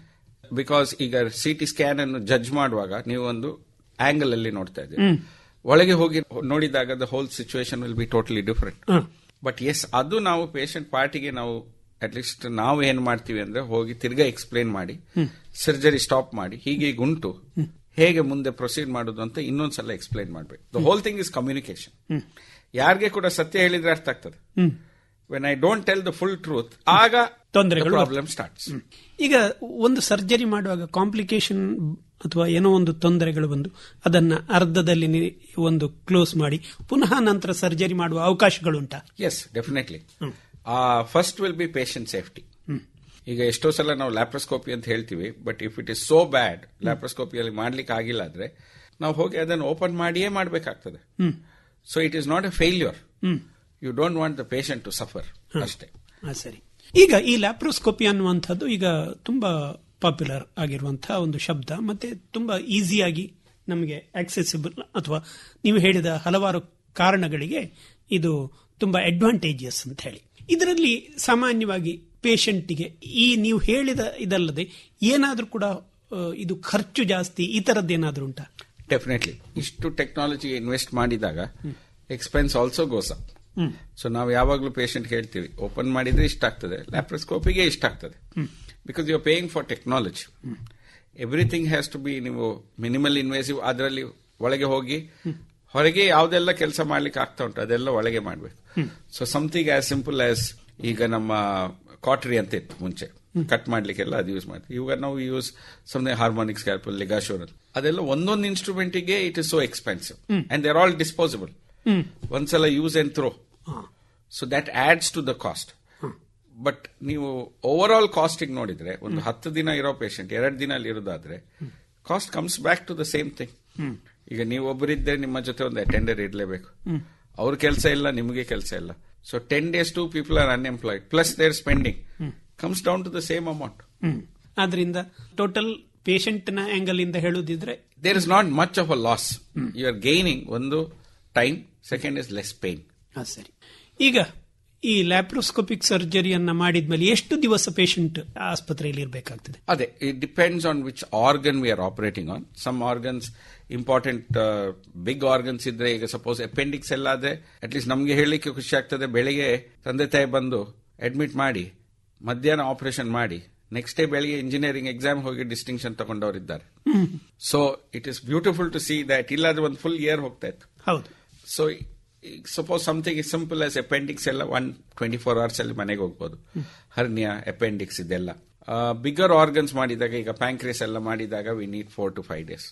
because ಈಗ ಸಿ ಟಿ ಸ್ಕ್ಯಾನ್ ಅನ್ನು ಜಡ್ಜ್ ಮಾಡುವಾಗ ನೀವು ಒಂದು ಆಂಗಲ್ ಅಲ್ಲಿ ನೋಡ್ತಾ ಇದ್ದೀರಿ ಒಳಗೆ ಹೋಗಿ ನೋಡಿದಾಗ the whole situation will be totally different but yes ಅದು ನಾವು ಪೇಷಂಟ್ ಪಾರ್ಟಿಗೆ ನಾವು ಅಟ್ಲೀಸ್ಟ್ ನಾವು ಏನ್ ಮಾಡ್ತೀವಿ ಅಂದ್ರೆ ಹೋಗಿ ತಿರ್ಗಾ ಎಕ್ಸ್ಪ್ಲೇನ್ ಮಾಡಿ ಸರ್ಜರಿ ಸ್ಟಾಪ್ ಮಾಡಿ ಹೀಗೆ ಈಗ ಉಂಟು ಹೇಗೆ ಮುಂದೆ ಪ್ರೊಸೀಡ್ ಮಾಡೋದು ಅಂತ ಇನ್ನೊಂದ್ಸಲ ಎಕ್ಸ್ಪ್ಲೇನ್ ಮಾಡ್ಬೇಕು the whole thing is communication ಯಾರಿಗೆ ಕೂಡ ಸತ್ಯ ಹೇಳಿದ್ರೆ ಅರ್ಥ ಆಗ್ತದೆ when I don't tell the full truth ಆಗ ತೊಂದರೆಗಳು ಪ್ರಾಬ್ಲಮ್ ಸ್ಟಾರ್ಟ್ಸ್ ಈಗ ಒಂದು ಸರ್ಜರಿ ಮಾಡುವಾಗ ಕಾಂಪ್ಲಿಕೇಶನ್ ಅಥವಾ ಏನೋ ಒಂದು ತೊಂದರೆಗಳು ಬಂದು ಅದನ್ನ ಅರ್ಧದಲ್ಲಿ ನಿ- ಒಂದು ಕ್ಲೋಸ್ ಮಾಡಿ ಪುನಃ ನಂತರ ಸರ್ಜರಿ ಮಾಡುವ ಅವಕಾಶಗಳುಂಟಾ yes definitely first will be patient safety hmm. ಈಗ ಎಷ್ಟೋ ಸಲ ನಾವು ಲ್ಯಾಪ್ರೋಸ್ಕೋಪಿ ಅಂತ ಹೇಳ್ತೀವಿ but if it is so bad ಲ್ಯಾಪ್ರೋಸ್ಕೋಪಿಯಲ್ಲಿ ಮಾಡ್ಲಿಕ್ಕೆ ಆಗಿಲ್ಲ ಆದ್ರೆ ನಾವು ಹೋಗಿ ಅದನ್ನು ಓಪನ್ ಮಾಡಿಯೇ ಮಾಡಬೇಕಾಗ್ತದೆ hmm. So it is not a failure hmm. You don't want the patient to suffer ಅಷ್ಟೇ ಆ, ಸರಿ ಈಗ ಈ ಲ್ಯಾಪ್ರೋಸ್ಕೋಪಿ ಅನ್ನುವಂಥದ್ದು ಈಗ ತುಂಬಾ ಪಾಪ್ಯುಲರ್ ಆಗಿರುವಂತಹ ಒಂದು ಶಬ್ದ ಮತ್ತೆ ತುಂಬಾ ಈಸಿಯಾಗಿ ನಮಗೆ ಆಕ್ಸೆಸಿಬಲ್ ಅಥವಾ ನೀವು ಹೇಳಿದ ಹಲವಾರು ಕಾರಣಗಳಿಗೆ ಇದು ತುಂಬಾ ಅಡ್ವಾಂಟೇಜಿಯಸ್ ಅಂತ ಹೇಳಿ ಇದರಲ್ಲಿ ಸಾಮಾನ್ಯವಾಗಿ ಪೇಷಂಟಿಗೆ ಈ ನೀವು ಹೇಳಿದ ಇದಲ್ಲದೆ ಏನಾದ್ರೂ ಕೂಡ ಆ, ಇದು ಖರ್ಚು ಜಾಸ್ತಿ ಈ ತರದ್ದೇನಾದ್ರೂ ಉಂಟಾ ಡೆಫಿನೆಟ್ಲಿ ಇಷ್ಟು ಟೆಕ್ನಾಲಜಿ ಇನ್ವೆಸ್ಟ್ ಮಾಡಿದಾಗ expense also goes up hmm. So ನಾವು ಯಾವಾಗಲೂ ಪೇಷಂಟ್ ಹೇಳ್ತೀವಿ ಓಪನ್ ಮಾಡಿದ್ರೆ ಇಷ್ಟ ಆಗ್ತದೆ ಲ್ಯಾಪ್ರೋಸ್ಕೋಪಿಗೆ ಇಷ್ಟ ಆಗ್ತದೆ hmm. Because you are paying for technology everything has to be ನೀವು ಮಿನಿಮಲ್ ಇನ್ವೇಸಿವ್ ಅದರಲ್ಲಿ ಒಳಗೆ ಹೋಗಿ ಹೊರಗೆ ಯಾವುದೆಲ್ಲ ಕೆಲಸ ಮಾಡ್ಲಿಕ್ಕೆ ಆಗ್ತಾ ಉಂಟು ಅದೆಲ್ಲ ಒಳಗೆ ಮಾಡಬೇಕು hmm. So something as simple as ಈಗ ನಮ್ಮ ಕಾಟ್ರಿ ಅಂತ ಇತ್ತು ಮುಂಚೆ ಕಟ್ ಮಾಡ್ಲಿಕ್ಕೆಲ್ಲ ಅದು ಯೂಸ್ ಮಾಡ್ತೀವಿ ಇವಾಗ ನಾವು use something harmonic scalpel LigaSure ಅಂತ ಅದೆಲ್ಲ ಒಂದೊಂದು ಇನ್ಸ್ಟ್ರೂಮೆಂಟಿಗೆ it is so expensive hmm. And they're all disposable hmm. ಒಂದ್ಸಲ ಯೂಸ್ ಅಂಡ್ ಥ್ರೋ ಹಾ. So that adds to the cost but ನೀವು ಓವರ್ ಆಲ್ ಕಾಸ್ಟಿಗೆ ನೋಡಿದ್ರೆ ಒಂದು ಹತ್ತು ದಿನ ಇರೋ ಪೇಷಂಟ್ ಎರಡು ದಿನ ಅಲ್ಲಿ ಇರೋದಾದ್ರೆ cost comes back to the same thing hmm. ಈಗ ನೀವು ಒಬ್ಬರಿದ್ದರೆ ನಿಮ್ಮ ಜೊತೆ ಒಂದು ಅಟೆಂಡರ್ ಇರಲೇಬೇಕು ಹ್ಮ್. ಅವ್ರ ಕೆಲಸ ಇಲ್ಲ ನಿಮಗೆ ಕೆಲಸ ಇಲ್ಲ so ten days two people are unemployed plus their spending hmm. Comes down to the same amount hmm. ಆದ್ರಿಂದ ಟೋಟಲ್ ಪೇಷಂಟ್ ನ ಆಂಗಲ್ ಇಂದ ಹೇಳುದಿದ್ರೆ there is not much of a loss you are gaining ಒಂದು time second is less pain ಹಾ, ಸರಿ ಈಗ ಈ ಲ್ಯಾಪ್ರೋಸ್ಕೋಪಿಕ್ ಸರ್ಜರಿಯನ್ನ ಮಾಡಿದ್ಮೇಲೆ ಎಷ್ಟು ದಿವಸ ಪೇಷಂಟ್ ಆಸ್ಪತ್ರೆಯಲ್ಲಿ ಇರಬೇಕಾಗ್ತದೆ ಅದೇ it depends on which organ we are operating on some organs important big organs ಇದ್ರೆ ಈಗ ಸಪೋಸ್ ಅಪೆಂಡಿಕ್ಸ್ ಎಲ್ಲ ಆದ್ರೆ ಅಟ್ಲೀಸ್ಟ್ ನಮ್ಗೆ ಹೇಳಲಿಕ್ಕೆ ಖುಷಿ ಆಗ್ತದೆ ಬೆಳಿಗ್ಗೆ ತಂದೆ ತಾಯಿ ಬಂದು ಅಡ್ಮಿಟ್ ಮಾಡಿ ಮಧ್ಯಾಹ್ನ ಆಪರೇಷನ್ ಮಾಡಿ ನೆಕ್ಸ್ಟ್ ಡೇ ಬೆಳಿಗ್ಗೆ ಇಂಜಿನಿಯರಿಂಗ್ ಎಕ್ಸಾಮ್ ಹೋಗಿ ಡಿಸ್ಟಿಂಕ್ಷನ್ ತಗೊಂಡವರಿದ್ದಾರೆ so it is beautiful to see that ಇಲ್ಲಾದ್ರೆ ಒಂದು ಫುಲ್ ಇಯರ್ ಹೋಗ್ತಾ ಇತ್ತು ಹೌದು so suppose something is simple as appendix ಎಲ್ಲ ಒನ್ ಟ್ವೆಂಟಿ ಫೋರ್ ಅವರ್ಸ್ ಅಲ್ಲಿ ಮನೆಗೆ ಹೋಗ್ಬೋದು ಹರ್ನಿಯಾ ಅಪೆಂಡಿಕ್ಸ್ ಇದೆಲ್ಲ ಬಿಗರ್ ಆರ್ಗನ್ಸ್ ಮಾಡಿದಾಗ ಈಗ ಪ್ಯಾಂಕ್ರೇಸ್ ಎಲ್ಲ ಮಾಡಿದಾಗ we need four to five days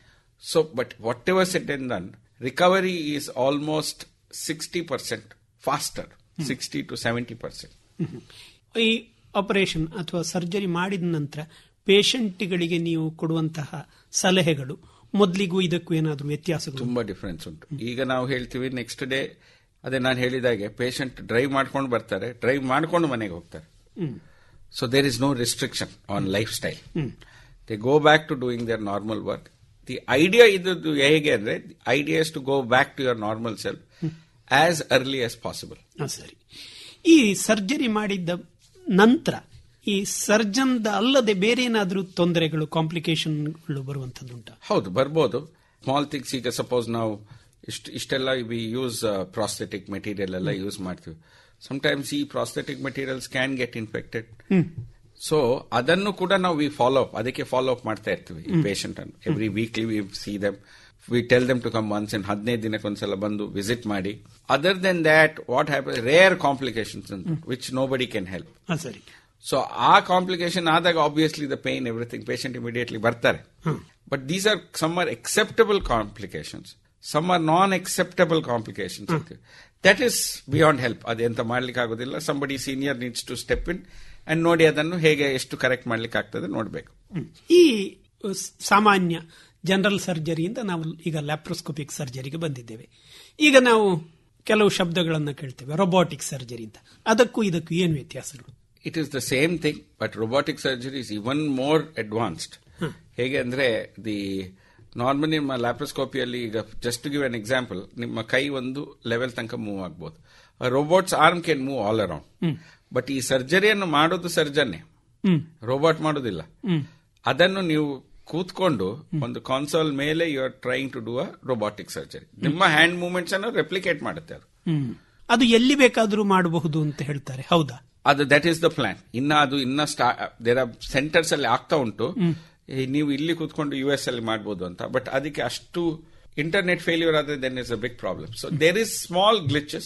so but whatever set and then recovery is almost sixty percent faster sixty to seventy percent hmm. ಈ ಆಪರೇಷನ್ ಅಥವಾ ಸರ್ಜರಿ ಮಾಡಿದ ನಂತರ ಪೇಷಂಟ್ಗಳಿಗೆ ನೀವು ಕೊಡುವಂತಹ ಸಲಹೆಗಳು ಮೊದಲಿಗೂ ಇದಕ್ಕೂ ಏನಾದರೂ ವ್ಯತ್ಯಾಸಗಳು ತುಂಬಾ ಡಿಫರೆನ್ಸ್ ಉಂಟು ಈಗ ನಾವು ಹೇಳ್ತೀವಿ ನೆಕ್ಸ್ಟ್ ಡೇ ಅದೇ ನಾನು ಹೇಳಿದಾಗೆ ಪೇಷಂಟ್ ಡ್ರೈವ್ ಮಾಡ್ಕೊಂಡು ಬರ್ತಾರೆ ಡ್ರೈವ್ ಮಾಡ್ಕೊಂಡು ಮನೆಗೆ ಹೋಗ್ತಾರೆ hmm. So there is no restriction on lifestyle hmm. They go back to doing their normal work the idea ಇದ್ದದ್ದು ಹೇಗೆ ಅಂದ್ರೆ idea is to go back to your normal self as early as possible ಹಾ, ಸರಿ ಈ ಸರ್ಜರಿ ಮಾಡಿದ್ದ ನಂತರ ಈ ಸರ್ಜನ್ ಅಲ್ಲದೆ ಬೇರೆ ಏನಾದರೂ ತೊಂದರೆಗಳು ಕಾಂಪ್ಲಿಕೇಶನ್ಗಳು ಬರುವಂತದ್ದುಂಟಾ ಹೌದು ಬರ್ಬೋದು ಸ್ಮಾಲ್ ಥಿಂಗ್ಸ್ ಈಗ ಸಪೋಸ್ ನಾವು ಇಷ್ಟು ಇಷ್ಟೆಲ್ಲ ವಿ ಯೂಸ್ ಪ್ರಾಸ್ಥೆಟಿಕ್ ಮೆಟೀರಿಯಲ್ ಎಲ್ಲ ಯೂಸ್ ಮಾಡ್ತೀವಿ ಸಮಟೈಮ್ಸ್ ಈ prosthetic materials can get infected hmm. So ಅದನ್ನು ಕೂಡ ನಾವು ವಿ ಫಾಲೋ ಅಪ್ ಅದಕ್ಕೆ ಫಾಲೋ ಅಪ್ ಮಾಡ್ತಾ ಇರ್ತೀವಿ ಈ ಹ್ಮ್. ಪೇಷಂಟ್ ಅನ್ನು every weekly we see them we tell them to come once in ಹದಿನೈದು ದಿನಕ್ಕೆ ಒಂದ್ಸಲ ಬಂದು ವಿಸಿಟ್ ಮಾಡಿ other than that what happen rare complications which nobody can help ಹಾ, ಸರಿ ಸೊ ಆ ಕಾಂಪ್ಲಿಕೇಶನ್ ಆದಾಗ obviously the pain everything patient immediately ಬರ್ತಾರೆ hmm. But these are some are acceptable complications some are non acceptable complications that is beyond help ಅದೆಂತ ಮಾಡ್ಲಿಕ್ಕೆ ಆಗೋದಿಲ್ಲ somebody senior needs to step in and ನೋಡಿ ಅದನ್ನು ಹೇಗೆ ಎಷ್ಟು ಕರೆಕ್ಟ್ ಮಾಡ್ಲಿಕ್ಕೆ ಆಗ್ತದೆ ನೋಡಬೇಕು ಹ್ಮ್. ಈ ಸ್- ಸಾಮಾನ್ಯ ಜನರಲ್ ಸರ್ಜರಿಯಿಂದ ನಾವು ಈಗ ಲ್ಯಾಪ್ರೋಸ್ಕೋಪಿಕ್ ಸರ್ಜರಿಗೆ ಬಂದಿದ್ದೇವೆ ಈಗ ನಾವು ಕೆಲವು ಶಬ್ದಗಳನ್ನು ಕೇಳ್ತೇವೆ ರೊಬೋಟಿಕ್ ಸರ್ಜರಿ ಅಂತ ಅದಕ್ಕೂ ಇದಕ್ಕೂ ಏನು ವ್ಯತ್ಯಾಸಗಳು it is the same thing but robotic surgery is even more advanced ಹೇಗೆ ಅಂದ್ರೆ ದಿ ನಾರ್ಮಲಿ ನಿಮ್ಮ ಲ್ಯಾಪ್ರೋಸ್ಕೋಪಿಯಲ್ಲಿ ಈಗ ಜಸ್ಟ್ ಗಿವ್ ಅನ್ ಎಕ್ಸಾಂಪಲ್ ನಿಮ್ಮ ಕೈ ಒಂದು ಲೆವೆಲ್ ತನಕ ಮೂವ್ ಆಗ್ಬೋದು robot's arm can move all around hmm. But ಈ ಸರ್ಜರಿಯನ್ನು ಮಾಡೋದು ಸರ್ಜನ್ನೇ ಹ್ಮ್. ರೋಬೋಟ್ ಮಾಡೋದಿಲ್ಲ ಹ್ಮ್. ಅದನ್ನು ನೀವು ಕೂತ್ಕೊಂಡು ಒಂದು ಕಾನ್ಸೋಲ್ ಮೇಲೆ you are trying to do a robotic surgery ನಿಮ್ಮ ಹ್ಯಾಂಡ್ ಮೂವ್ಮೆಂಟ್ಸ್ ಅನ್ನು ರೆಪ್ಲಿಕೇಟ್ ಮಾಡುತ್ತೆ ಅದು ಹ್ಮ್. ಅದು ಎಲ್ಲಿ ಬೇಕಾದರೂ ಮಾಡಬಹುದು ಅಂತ ಹೇಳ್ತಾರೆ ಹೌದಾ ಅದು ದಟ್ ಈಸ್ ದ ಪ್ಲಾನ್ ಇನ್ನ ಅದು ಇನ್ನ ದೇರ್ ಆರ್ ಸೆಂಟರ್ಸ್ ಅಲ್ಲಿ ಆಗ್ತಾ ಉಂಟು ಈ ನೀವು ಇಲ್ಲಿ ಕೂತ್ಕೊಂಡು ಯು ಎಸ್ ಅಲ್ಲಿ ಮಾಡಬಹುದು ಅಂತ ಬಟ್ ಅದಕ್ಕೆ ಅಷ್ಟು ಇಂಟರ್ನೆಟ್ ಫೇಲ್ಯೂರ್ ಆದ್ರೆ then is a big problem so there is small glitches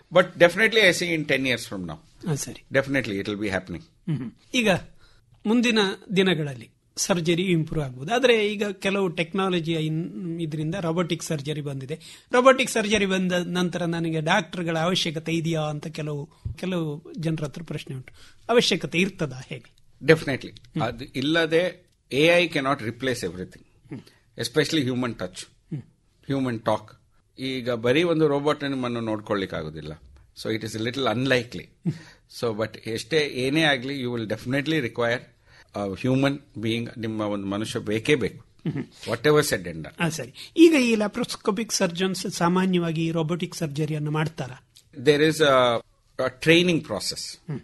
but definitely I see in ten years from ನಾವು ಹಾ, ಸರಿ definitely it will be happening hmm. ಈಗ ಮುಂದಿನ ದಿನಗಳಲ್ಲಿ ಸರ್ಜರಿ ಇಂಪ್ರೂವ್ ಆಗ್ಬೋದು ಆದರೆ ಈಗ ಕೆಲವು ಟೆಕ್ನಾಲಜಿಯ ಇದರಿಂದ ರೋಬೋಟಿಕ್ ಸರ್ಜರಿ ಬಂದಿದೆ ರೋಬೋಟಿಕ್ ಸರ್ಜರಿ ಬಂದ ನಂತರ ನನಗೆ ಡಾಕ್ಟರ್ಗಳ ಅವಶ್ಯಕತೆ ಇದೆಯಾ ಅಂತ ಕೆಲವು ಕೆಲವು ಜನರ ಹತ್ರ ಪ್ರಶ್ನೆ ಉಂಟು ಅವಶ್ಯಕತೆ ಇರ್ತದಾ ಹೇಗೆ ಡೆಫಿನೆಟ್ಲಿ ಅದು ಇಲ್ಲದೆ A I cannot replace everything especially human touch human talk ಈಗ ಬರೀ ಒಂದು ರೋಬೋಟ್ ನಿಮ್ಮನ್ನು ನೋಡ್ಕೊಳ್ಳಿಕ್ಕೆ ಆಗೋದಿಲ್ಲ so it is little unlikely so but ಎಷ್ಟೇ ಏನೇ ಆಗಲಿ you will definitely require human being ನಿಮ್ಮ ಒಂದು ಮನುಷ್ಯ ಬೇಕೇ ಬೇಕು ವಾಟ್ ಎವರ್ ಸೆಡ್ ಎಂಡ್ ಆ, ಸರಿ ಈಗ ಈ ಲ್ಯಾಪ್ರೋಸ್ಕೋಪಿಕ್ ಸರ್ಜನ್ಸ್ ಸಾಮಾನ್ಯವಾಗಿ ರೋಬೋಟಿಕ್ ಸರ್ಜರಿಯನ್ನು ಮಾಡ್ತಾರಾ ದೇರ್ ಇಸ್ ಟ್ರೈನಿಂಗ್ ಪ್ರಾಸೆಸ್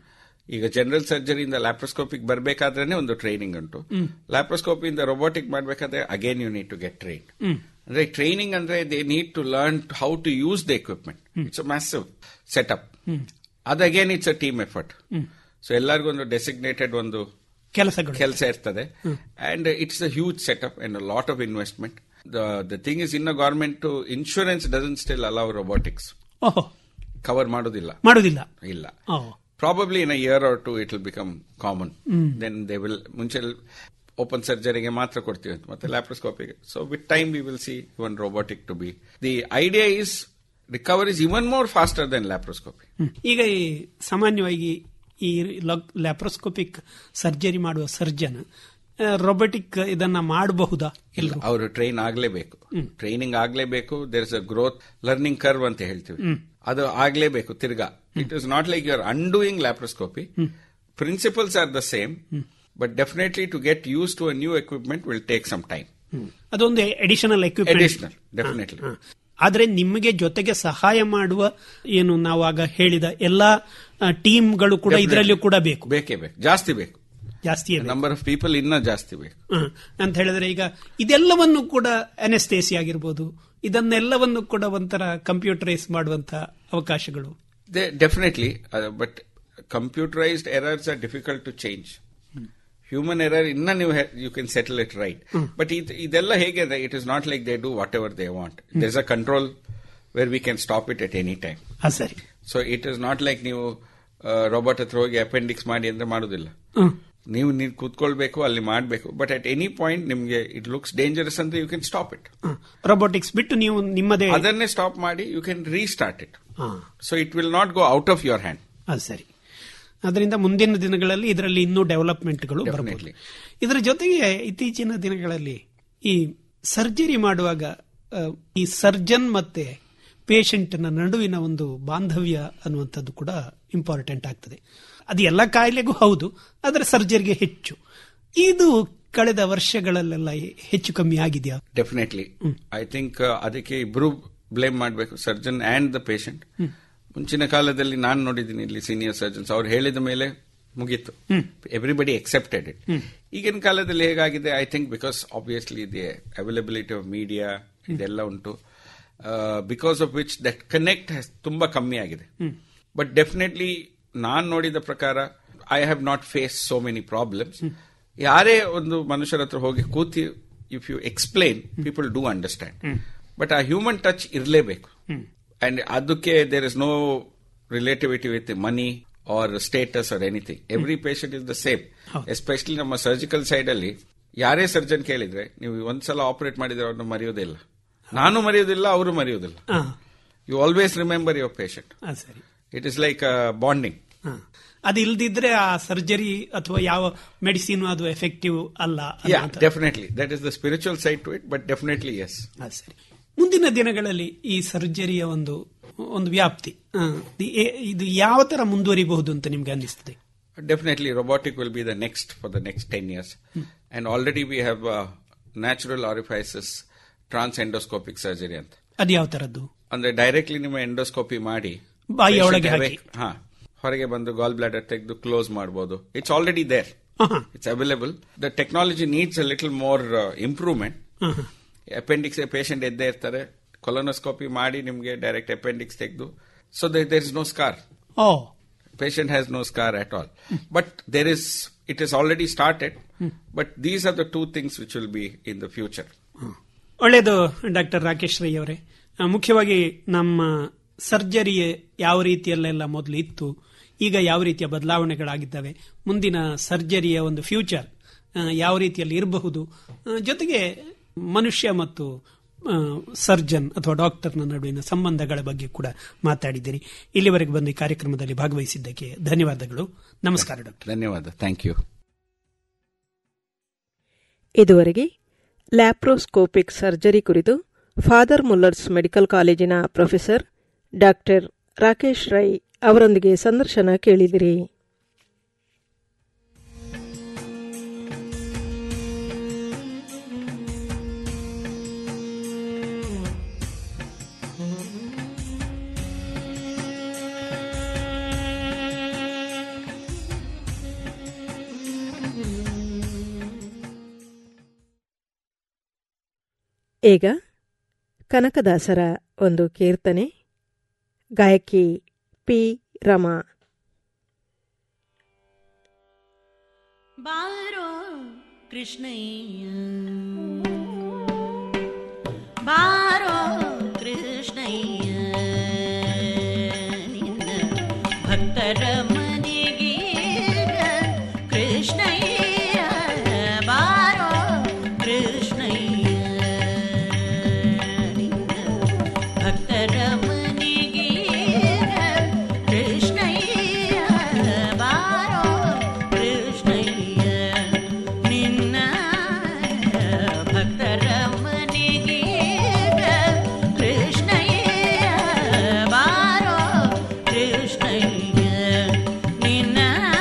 ಈಗ ಜನರಲ್ ಸರ್ಜರಿಯಿಂದ ಲ್ಯಾಪ್ರೋಸ್ಕೋಪಿಕ್ ಬರಬೇಕಾದ್ರೆ ಒಂದು ಟ್ರೈನಿಂಗ್ ಉಂಟು ಹ್ಮ್. ಲ್ಯಾಪ್ರೋಸ್ಕೋಪಿಯಿಂದ ರೋಬೋಟಿಕ್ ಮಾಡಬೇಕಾದ್ರೆ again you need to get train hmm. ಅಂದ್ರೆ ಟ್ರೈನಿಂಗ್ ಅಂದ್ರೆ they need to learn how to use the equipment it's a massive setup hmm. ಅದು again it's a team effort hmm. So ಎಲ್ಲರಿಗೂ ಒಂದು ಡೆಸಿಗ್ನೇಟೆಡ್ ಒಂದು ಕೆಲಸಗಳು ಕೆಲಸ ಇರ್ತದೆ and it's a huge setup and lot of investment the thing is in government insurance doesn't still allow robotics ಓಹೋ ಕವರ್ ಮಾಡೋದಿಲ್ಲ ಮಾಡುದಿಲ್ಲ ಇಲ್ಲ ಓ probably in a year or two it will become common hmm. Then they will ಮುಂಚೆ ಓಪನ್ ಸರ್ಜರಿಗೆ ಮಾತ್ರ ಕೊಡ್ತೀವಿ ಅಂತ ಮತ್ತೆ ಲ್ಯಾಪ್ರೋಸ್ಕೋಪಿಗೆ so with time we will see even robotic to be the idea is recover is even more faster than laparoscopy hmm. ಈಗ ಈ ಸಾಮಾನ್ಯವಾಗಿ ಈ ಲ್ಯಾಪ್ರೋಸ್ಕೋಪಿಕ್ ಸರ್ಜರಿ ಮಾಡುವ ಸರ್ಜನ್ ರೊಬೊಟಿಕ್ ಇದನ್ನ ಮಾಡಬಹುದಾ ಇಲ್ಲ ಅವರು ಟ್ರೈನ್ ಆಗಲೇಬೇಕು ಹ್ಮ್. ಟ್ರೈನಿಂಗ್ ಆಗಲೇಬೇಕು there is a growth learning curve ಅಂತ ಹೇಳ್ತೀವಿ ಹ್ಮ್. ಅದು ಆಗಲೇಬೇಕು ತಿರ್ಗಾ it is not like you are undoing laparoscopy principles are the same but definitely to get use to a new equipment will take some time ಅದೊಂದು ಎಡಿಷನಲ್ ಎಕ್ವಿಪ್ಮೆಂಟ್ Additional, definitely. ಆದ್ರೆ ನಿಮಗೆ ಜೊತೆಗೆ ಸಹಾಯ ಮಾಡುವ ಏನು ನಾವು ಆಗ ಹೇಳಿದ ಎಲ್ಲಾ ಟೀಮ್ಗಳು ಕೂಡ ಇದರಲ್ಲಿಯೂ ಕೂಡ ಬೇಕು ಬೇಕೇ ಬೇಕು ಜಾಸ್ತಿ ಬೇಕು ಜಾಸ್ತಿ ನಂಬರ್ ಆಫ್ ಪೀಪಲ್ ಇನ್ನೂ ಜಾಸ್ತಿ ಬೇಕು ಅಂತ ಹೇಳಿದ್ರೆ ಈಗ ಇದೆಲ್ಲವನ್ನು ಕೂಡ ಅನೆಸ್ತೇಸಿ ಆಗಿರ್ಬೋದು ಇದನ್ನೆಲ್ಲವನ್ನು ಕೂಡ ಒಂಥರ ಕಂಪ್ಯೂಟರೈಸ್ ಮಾಡುವಂತ ಅವಕಾಶಗಳು definitely but computerised errors are difficult to change human error ಇನ್ನ ನೀವು you can settle it right but ಇದೆಲ್ಲ ಹೇಗೆ ಅಂದ್ರೆ it is not like they do whatever they want there is a control where we can stop it at any time ಹಾ ಸರಿ so it is not like ನೀವು ರೋಬೋಟ್ ಹತ್ರ ಹೋಗಿ ಅಪೆಂಡಿಕ್ಸ್ ಮಾಡಿ ಅಂದ್ರೆ ಮಾಡೋದಿಲ್ಲ ಹ್ಮ್. ನೀವು ನೀವು ಕೂತ್ಕೊಳ್ಬೇಕು ಅಲ್ಲಿ ಮಾಡಬೇಕು ಬಟ್ ಅಟ್ ಎನಿ ಪಾಯಿಂಟ್ ನಿಮಗೆ ಇಟ್ ಲುಕ್ಸ್ ಡೇಂಜರಸ್ ಅಂದ್ರೆ you can stop it robotics ಬಿಟ್ಟು ನೀವು ನಿಮ್ಮದೇ ಅದನ್ನೇ ಸ್ಟಾಪ್ ಮಾಡಿ ಯು ಕ್ಯಾನ್ ರೀಸ್ಟಾರ್ಟ್ ಇಟ್ ಹಾ. So it will not go out of your hand ಅದು ಸರಿ ಅದರಿಂದ ಮುಂದಿನ ದಿನಗಳಲ್ಲಿ ಇದರಲ್ಲಿ ಇನ್ನೂ ಡೆವಲಪ್ಮೆಂಟ್ಗಳು ಬರಬಹುದು Definitely. ಇದರ ಜೊತೆಗೆ ಇತ್ತೀಚಿನ ದಿನಗಳಲ್ಲಿ ಈ ಸರ್ಜರಿ ಮಾಡುವಾಗ ಆ, ಈ ಸರ್ಜನ್ ಮತ್ತೆ ಪೇಷಂಟ್ನ ನಡುವಿನ ಒಂದು ಬಾಂಧವ್ಯ ಅನ್ನುವಂಥದ್ದು ಕೂಡ ಇಂಪಾರ್ಟೆಂಟ್ ಆಗ್ತದೆ ಅದು ಎಲ್ಲ ಕಾಯಿಲೆಗೂ ಹೌದು ಆದರೆ ಸರ್ಜರಿಗೆ ಹೆಚ್ಚು ಇದು ಕಳೆದ ವರ್ಷಗಳಲ್ಲೆಲ್ಲ ಹೆಚ್ಚು ಕಮ್ಮಿ ಆಗಿದೆಯಾ ಡೆಫಿನೆಟ್ಲಿ ಐ ಥಿಂಕ್ ಅದಕ್ಕೆ ಇಬ್ರು ಬ್ಲೇಮ್ ಮಾಡಬೇಕು ಸರ್ಜನ್ ಅಂಡ್ ದ ಪೇಷಂಟ್ ಮುಂಚಿನ ಕಾಲದಲ್ಲಿ ನಾನು ನೋಡಿದ್ದೀನಿ ಇಲ್ಲಿ ಸೀನಿಯರ್ ಸರ್ಜನ್ಸ್ ಅವ್ರು ಹೇಳಿದ ಮೇಲೆ ಮುಗೀತು ಎವ್ರಿಬಡಿ ಎಕ್ಸೆಪ್ಟೆಡ್ ಇಟ್ ಈಗಿನ ಕಾಲದಲ್ಲಿ ಹೇಗಾಗಿದೆ I think because obviously the availability of media ಇದೆಲ್ಲ ಉಂಟು because of which that connect ತುಂಬಾ ಕಮ್ಮಿ ಆಗಿದೆ ಬಟ್ ಡೆಫಿನೆಟ್ಲಿ ನಾನು ನೋಡಿದ ಪ್ರಕಾರ I have not face so many problems ಯಾರೇ ಒಂದು ಮನುಷ್ಯರ ಹತ್ರ ಹೋಗಿ ಕೂತಿ if you explain people do understand but ಆ ಹ್ಯೂಮನ್ ಟಚ್ ಇರಲೇಬೇಕು ಅಂಡ್ ಅದಕ್ಕೆ there is no relativity with money or status or anything every patient is the same especially ನಮ್ಮ ಸರ್ಜಿಕಲ್ ಸೈಡ್ ಅಲ್ಲಿ ಯಾರೇ ಸರ್ಜನ್ ಕೇಳಿದ್ರೆ ನೀವು ಒಂದ್ಸಲ ಆಪರೇಟ್ ಮಾಡಿದ್ರೆ ಅವ್ರನ್ನ ಮರೆಯೋದೇ ಇಲ್ಲ ನಾನು ಮರೆಯೋದಿಲ್ಲ ಅವರು ಮರೆಯೋದಿಲ್ಲ ಹಾ. You always remember your patient ಆ, ಸರಿ ಇಟ್ ಇಸ್ ಲೈಕ್ ಬಾಂಡಿಂಗ್ ಹಾ. ಅದು ಇಲ್ದಿದ್ರೆ ಆ ಸರ್ಜರಿ ಅಥವಾ ಯಾವ ಮೆಡಿಸಿನ್ ಅದು ಎಫೆಕ್ಟಿವ್ ಅಲ್ಲ ಅನ್ನುವಂಥದ್ದು. Definitely that is the spiritual side to it but definitely yes ಆ, ಸರಿ ಮುಂದಿನ ದಿನಗಳಲ್ಲಿ ಈ ಸರ್ಜರಿಯ ಒಂದು ಒಂದು ವ್ಯಾಪ್ತಿ ಆ, ಈ- ಏ- ಇದು ಯಾವ ತರ ಮುಂದುವರಿಬಹುದು ಅಂತ ನಿಮ್ಗೆ ಅನ್ನಿಸ್ತದೆ Definitely, robotic will be the next for the next 10 years. And already we have uh, natural orifices transendoscopic surgery ಅಂತ ಅದು ಯಾವ ತರದ್ದು ಅಂದ್ರೆ ಡೈರೆಕ್ಟ್ಲಿ ನಿಮ್ಮ ಎಂಡೋಸ್ಕೋಪಿ ಮಾಡಿ ಬಾಯಿಯ patient ಒಳಗೆ awake- ಹಾ ಹೊರಗೆ ಬಂದು ಗಾಲ್ ಬ್ಲಾಡರ್ ತೆಗೆದು ಕ್ಲೋಸ್ ಮಾಡಬಹುದು it's already there it's available the technology needs a little more improvement appendix patient ಎದ್ದೇ ಇರ್ತಾರೆ ಕೊಲೋನೋಸ್ಕೋಪಿ ಮಾಡಿ ನಿಮಗೆ ಡೈರೆಕ್ಟ್ ಅಪೆಂಡಿಕ್ಸ್ ತೆಗೆದು so there is no scar ಓ patient has no scar at all. But there is, it is already started. But these are the two things which will be in the future. ಒಳ್ಳೆಯದು ಡಾಕ್ಟರ್ ರಾಕೇಶ್ ರೈ ಅವರೇ ಆ, ಮುಖ್ಯವಾಗಿ ನಮ್ಮ ಸರ್ಜರಿ ಯಾವ ರೀತಿಯಲ್ಲೆಲ್ಲ ಮೊದಲು ಇತ್ತು ಈಗ ಯಾವ ರೀತಿಯ ಬದಲಾವಣೆಗಳಾಗಿದ್ದಾವೆ ಮುಂದಿನ ಸರ್ಜರಿಯ ಒಂದು ಫ್ಯೂಚರ್ ಆ, ಯಾವ ರೀತಿಯಲ್ಲಿ ಇರಬಹುದು ಆ, ಜೊತೆಗೆ ಮನುಷ್ಯ ಮತ್ತು ಆ, ಸರ್ಜನ್ ಅಥವಾ ಡಾಕ್ಟರ್ನ ನಡುವಿನ ಸಂಬಂಧಗಳ ಬಗ್ಗೆ ಕೂಡ ಮಾತಾಡಿದ್ದೀರಿ ಇಲ್ಲಿವರೆಗೆ ಬಂದು ಈ ಕಾರ್ಯಕ್ರಮದಲ್ಲಿ ಭಾಗವಹಿಸಿದ್ದಕ್ಕೆ ಧನ್ಯವಾದಗಳು ನಮಸ್ಕಾರ ಡಾಕ್ಟರ್ ಧನ್ಯವಾದ ಥ್ಯಾಂಕ್ ಯು ಇದುವರೆಗೆ ಲ್ಯಾಪ್ರೋಸ್ಕೋಪಿಕ್ ಸರ್ಜರಿ ಕುರಿತು ಫಾದರ್ ಮುಲ್ಲರ್ಸ್ ಮೆಡಿಕಲ್ ಕಾಲೇಜಿನ ಪ್ರೊಫೆಸರ್ ಡಾಕ್ಟರ್ ರಾಕೇಶ್ ರೈ ಅವರೊಂದಿಗೆ ಸಂದರ್ಶನ ಕೇಳಿದಿರಿ ಈಗ ಕನಕದಾಸರ ಒಂದು ಕೀರ್ತನೆ ಗಾಯಕಿ ಪಿ ರಮಾ ಬಾರೋ ಕೃಷ್ಣಯ್ಯ ಬಾರೋ ಕೃಷ್ಣಯ್ಯ ನಿನ್ನ ಭಕ್ತರ ಮನೆಗೆ ಕೃಷ್ಣಯ್ಯ ಬಾರೋ ಕೃಷ್ಣಯ್ಯ ನಿನ್ನ ಭಕ್ತರ ಮನೆಗೆ ಕೃಷ್ಣಯ್ಯ ಬಾರೋ ಕೃಷ್ಣಯ್ಯ ನಿನ್ನ ಭಕ್ತರ ಮನೆಗೆ ಕೃಷ್ಣಯ್ಯ ಬಾರೋ ಕೃಷ್ಣಯ್ಯ ನಿನ್ನ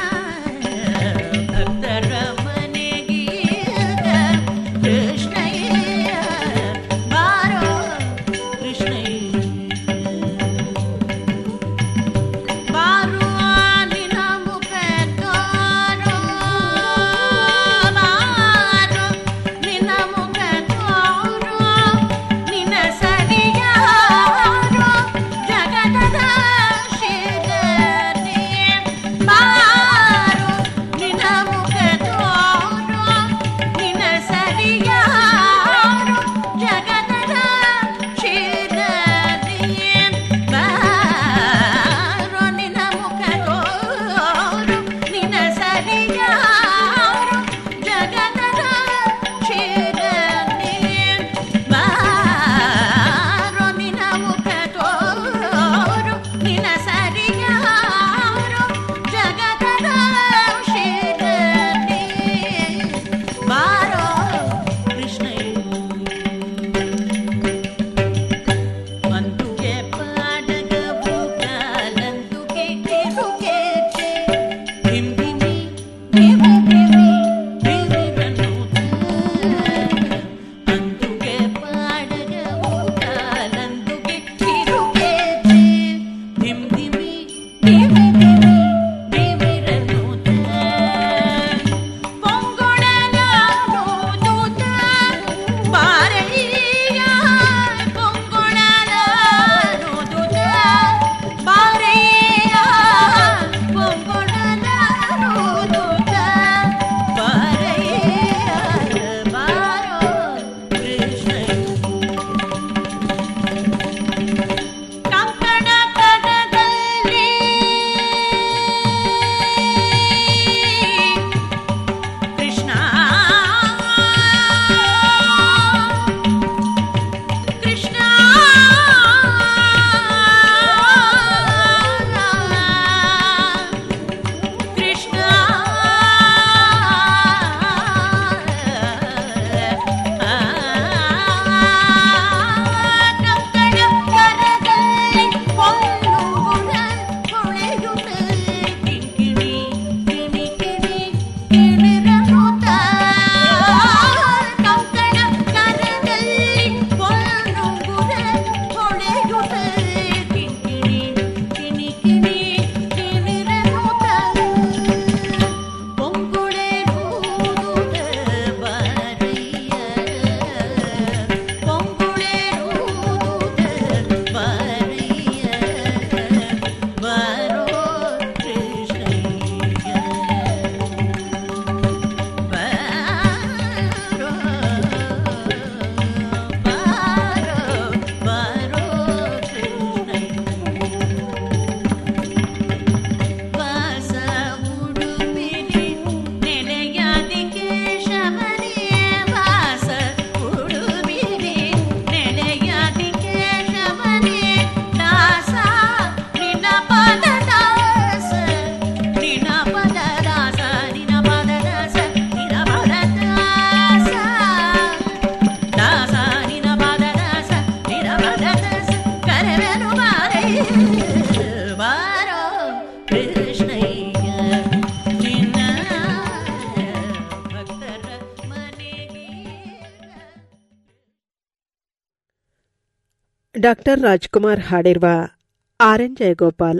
ಡಾಕ್ಟರ್ ರಾಜ್ಕುಮಾರ್ ಹಾಡಿರುವ ಆರ್ ಎನ್ ಜಯಗೋಪಾಲ್